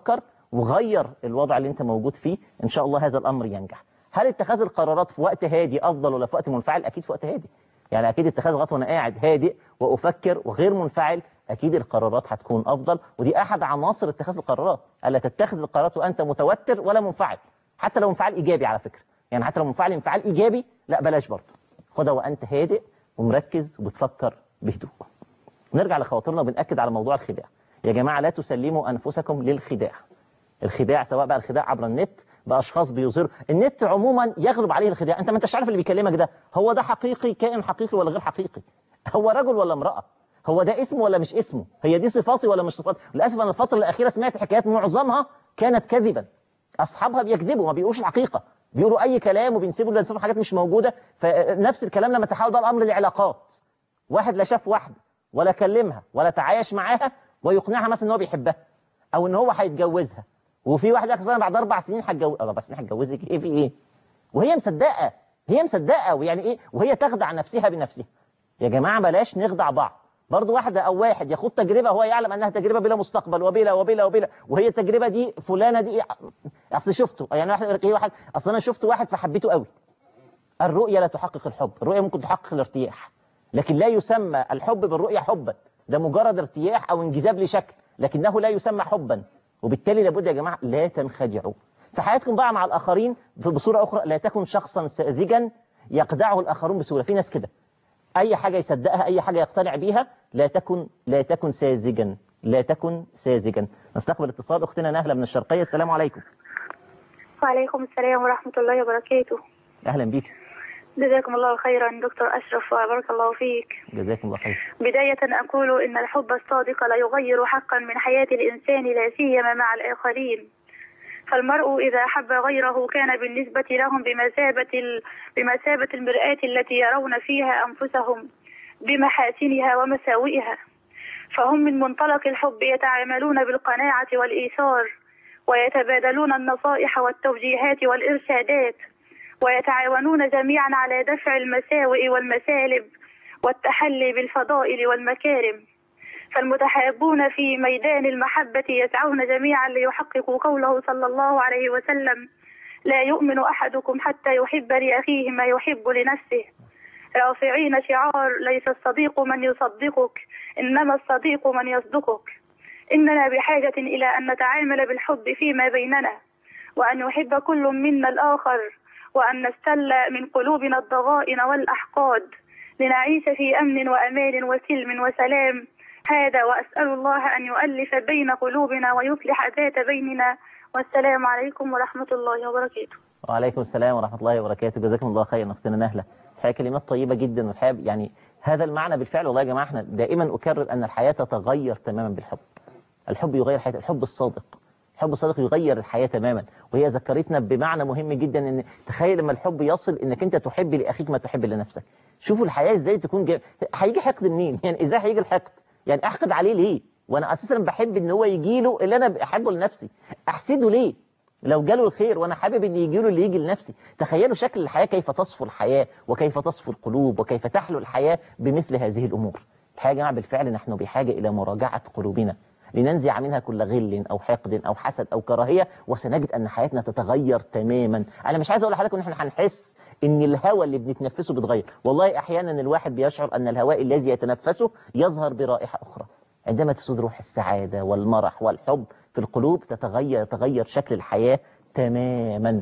وغير الوضع اللي انت موجود فيه ان شاء الله هذا الامر ينجح هل اتخاذ القرارات في وقت هادي افضل ولا في وقت منفعل اكيد في وقت هادي يعني اكيد اتخاذ القرارات وانا قاعد هادئ وافكر وغير منفعل اكيد القرارات هتكون افضل ودي احد عناصر اتخاذ القرارات الا تتخذ القرارات وانت متوتر ولا منفعل حتى لو انفعال ايجابي على فكره يعني حتى لو منفعل انفعال ايجابي لا بلاش برضه خدها وانت هادئ ومركز وبتفكر بهدوء نرجع لخواطرنا وبنأكد على موضوع الخداع يا جماعة لا تسلموا أنفسكم للخداع الخداع سواء بقى الخداع عبر النت بأشخاص بيظهروا النت عموما يغلب عليه الخداع انت ما انتش عارف اللي بيكلمك ده هو ده حقيقي كائن حقيقي ولا غير حقيقي هو رجل ولا امرأة هو ده اسمه ولا مش اسمه هي دي صفاتي ولا مش صفاتي للأسف أنا الفترة الأخيرة سمعت حكايات معظمها كانت كذبا أصحابها بيكذبوا ما بيقولوش الحقيقة بيقولوا أي كلام وبينسبوا لنفسهم حاجات مش موجودة فنفس الكلام لما تحول بقى الأمر لعلاقات واحد لا شاف واحدة ولا كلمها ولا تعايش معاها ويقنعها مثلا ان هو بيحبها او ان هو هيتجوزها وفي واحد اخر سنه بعد اربع سنين هتجوز اربع سنين هتجوزك ايه في ايه وهي مصدقه هي مصدقه ويعني ايه وهي تخدع نفسها بنفسها يا جماعه بلاش نخدع بعض برضه واحده او واحد ياخد تجربه هو يعلم انها تجربه بلا مستقبل وبلا وبلا وبلا وهي التجربه دي فلانه دي اصل شفته يعني واحد يقول لك ايه واحد اصل انا شفت واحد فحبيته قوي الرؤيه لا تحقق الحب الرؤيه ممكن تحقق الارتياح لكن لا يسمى الحب بالرؤيه حبا ده مجرد ارتياح او انجذاب لشكل لكنه لا يسمى حبا وبالتالي لابد يا جماعه لا تنخدعوا في حياتكم بقى مع الاخرين بصوره اخرى لا تكن شخصا ساذجا يخدعه الاخرون بسهوله في ناس كده اي حاجه يصدقها اي حاجه يقتنع بيها لا تكن لا تكن ساذجا لا تكن ساذجا نستقبل اتصال اختنا نهله من الشرقيه السلام عليكم وعليكم السلام ورحمة الله وبركاته اهلا بيك جزاكم الله خيرا دكتور أشرف وبارك الله فيك جزاكم الله خير بداية أقول إن الحب الصادق لا يغير حقا من حياة الإنسان لا سيما مع الآخرين فالمرء إذا أحب غيره كان بالنسبة لهم بمثابة ال... بمثابة المرآة التي يرون فيها أنفسهم بمحاسنها ومساوئها فهم من منطلق الحب يتعاملون بالقناعة والإيثار ويتبادلون النصائح والتوجيهات والإرشادات ويتعاونون جميعا على دفع المساوئ والمسالب والتحلي بالفضائل والمكارم فالمتحابون في ميدان المحبة يسعون جميعا ليحققوا قوله صلى الله عليه وسلم لا يؤمن أحدكم حتى يحب لأخيه ما يحب لنفسه رافعين شعار ليس الصديق من يصدقك إنما الصديق من يصدقك إننا بحاجة إلى أن نتعامل بالحب فيما بيننا وأن يحب كل منا الآخر وأن نستل من قلوبنا الضغائن والأحقاد لنعيش في أمن وأمان وسلم وسلام هذا وأسأل الله أن يؤلف بين قلوبنا ويصلح ذات بيننا والسلام عليكم ورحمة الله وبركاته وعليكم السلام ورحمة الله وبركاته جزاكم الله خيرا أختنا نهلة الحقيقة كلمات طيبة جدا والحقيقة يعني هذا المعنى بالفعل والله يا جماعة احنا دائما أكرر أن الحياة تتغير تماما بالحب الحب يغير الحياة الحب الصادق الحب الصادق يغير الحياة تماما وهي ذكرتنا بمعنى مهم جدا ان تخيل لما الحب يصل انك انت تحب لاخيك ما تحب لنفسك شوفوا الحياة ازاي تكون جاي هيجي حقد منين يعني ازاي هيجي الحقد يعني احقد عليه ليه وانا اساسا بحب ان هو يجي له اللي انا بحبه لنفسي احسده ليه لو جاله الخير وانا حابب ان يجي له اللي يجي لنفسي تخيلوا شكل الحياة كيف تصفو الحياة وكيف تصفو القلوب وكيف تحلو الحياة بمثل هذه الامور الحقيقة يا جماعة بالفعل نحن بحاجة الى مراجعة قلوبنا لننزع منها كل غل أو حقد أو حسد أو كراهية وسنجد أن حياتنا تتغير تماما أنا مش عايز أقول لحضرتك إن إحنا هنحس إن الهواء اللي بنتنفسه بيتغير والله أحيانا الواحد بيشعر أن الهواء الذي يتنفسه يظهر برائحة أخرى عندما تسود روح السعادة والمرح والحب في القلوب تتغير يتغير شكل الحياة تماما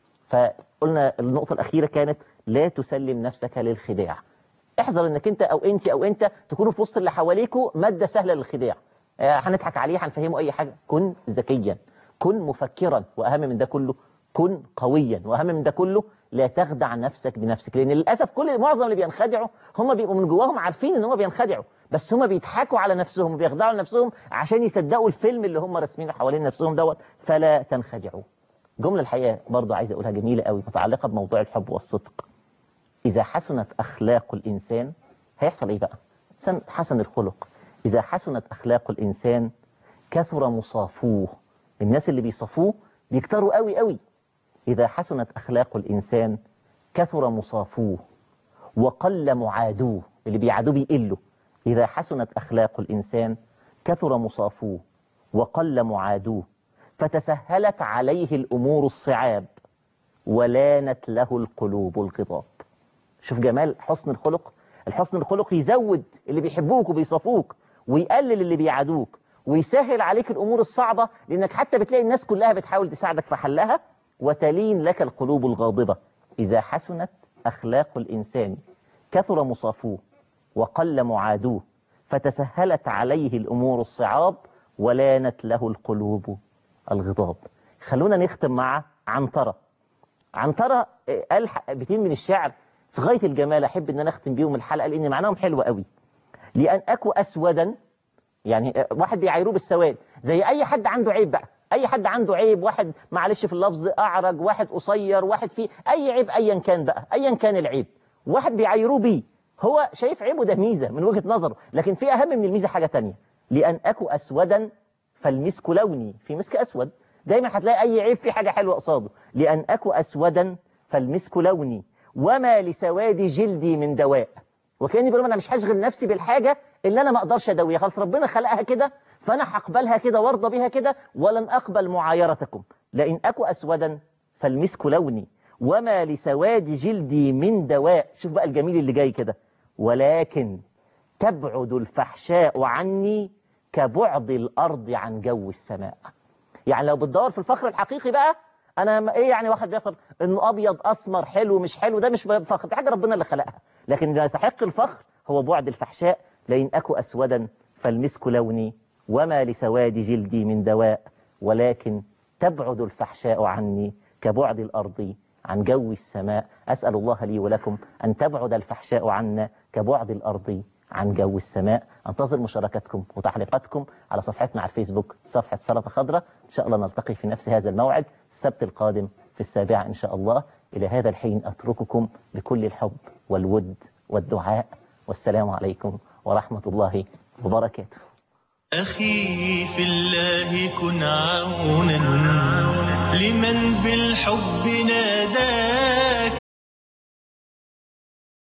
فقلنا النقطة الأخيرة كانت لا تسلم نفسك للخداع احذر انك انت او انت او انت تكونوا في وسط اللي حواليكوا مادة سهلة للخداع هنضحك عليه هنفهمه اي حاجة كن ذكيا كن مفكرا واهم من ده كله كن قويا واهم من ده كله لا تخدع نفسك بنفسك لان للاسف كل معظم اللي بينخدعوا هم بيبقوا من جواهم عارفين ان هم بينخدعوا بس هم بيضحكوا على نفسهم وبيخدعوا نفسهم عشان يصدقوا الفيلم اللي هم راسمينه حوالين نفسهم دوت فلا تنخدعوا جملة الحقيقة برضو عايز اقولها جميلة قوي متعلقة بموضوع الحب والصدق اذا حسنت اخلاق الانسان هيحصل ايه بقى حسن الخلق إذا حسنت أخلاق الإنسان كثر مصافوه الناس اللي بيصفوه بيكتروا قوي قوي إذا حسنت أخلاق الإنسان كثر مصافوه وقل معادوه اللي بيعادوه بيقلوا إذا حسنت أخلاق الإنسان كثر مصافوه وقل معادوه فتسهلت عليه الأمور الصعاب ولانت له القلوب الغضاب شوف جمال حسن الخلق الحسن الخلق يزود اللي بيحبوك وبيصفوك ويقلل اللي بيعادوك ويسهل عليك الأمور الصعبة لأنك حتى بتلاقي الناس كلها بتحاول تساعدك في حلها وتلين لك القلوب الغاضبة إذا حسنت أخلاق الإنسان كثر مصافوه وقل معادوه فتسهلت عليه الأمور الصعاب ولانت له القلوب الغضاب خلونا نختم مع عنترة عنترة آه، قال ح- بيتين من الشعر في غاية الجمال أحب أن أنا أختم بيهم الحلقة لأن معناهم حلو قوي لأن أكو أسودا يعني آه، واحد بيعايروه بالسواد زي أي حد عنده عيب بقى أي حد عنده عيب واحد معلش في اللفظ أعرج واحد قصير واحد فيه أي عيب أيا كان بقى أيا كان العيب واحد بيعايروه بيه هو شايف عيبه ده ميزة من وجهة نظره لكن في أهم من الميزة حاجة تانية لأن أكو أسودا فالمسك لوني في مسك أسود دايما هتلاقي أي عيب في حاجة حلوة قصاده لأن أكو أسودا فالمسك لوني وما لسواد جلدي من دواء وكأني بيقول لهم أنا مش هشغل نفسي بالحاجة اللي أنا ما أقدرش أداويها خلاص ربنا خلقها كده فأنا هقبلها كده وارضى بها كده ولن أقبل معايرتكم لئن أكو أسودا فالمسك لوني وما لسواد جلدي من دواء شوف بقى الجميل اللي جاي كده ولكن تبعد الفحشاء عني كبعد الأرض عن جو السماء يعني لو بتدور في الفخر الحقيقي بقى انا م- ايه يعني واحد بيفخر انه ابيض اسمر حلو مش حلو ده مش فخر دي حاجه ربنا اللي خلقها لكن اللي يستحق الفخر هو بعد الفحشاء لئن اكو اسودا فالمسك لوني وما لسواد جلدي من دواء ولكن تبعد الفحشاء عني كبعد الارض عن جو السماء اسال الله لي ولكم ان تبعد الفحشاء عنا كبعد الارض عن جو السماء انتظر مشاركتكم وتعليقاتكم على صفحتنا على الفيسبوك صفحة سلطة خضراء إن شاء الله نلتقي في نفس هذا الموعد السبت القادم في السابعة إن شاء الله إلى هذا الحين أترككم بكل الحب والود والدعاء والسلام عليكم ورحمة الله وبركاته أخي في الله كن عونا لمن بالحب ناداك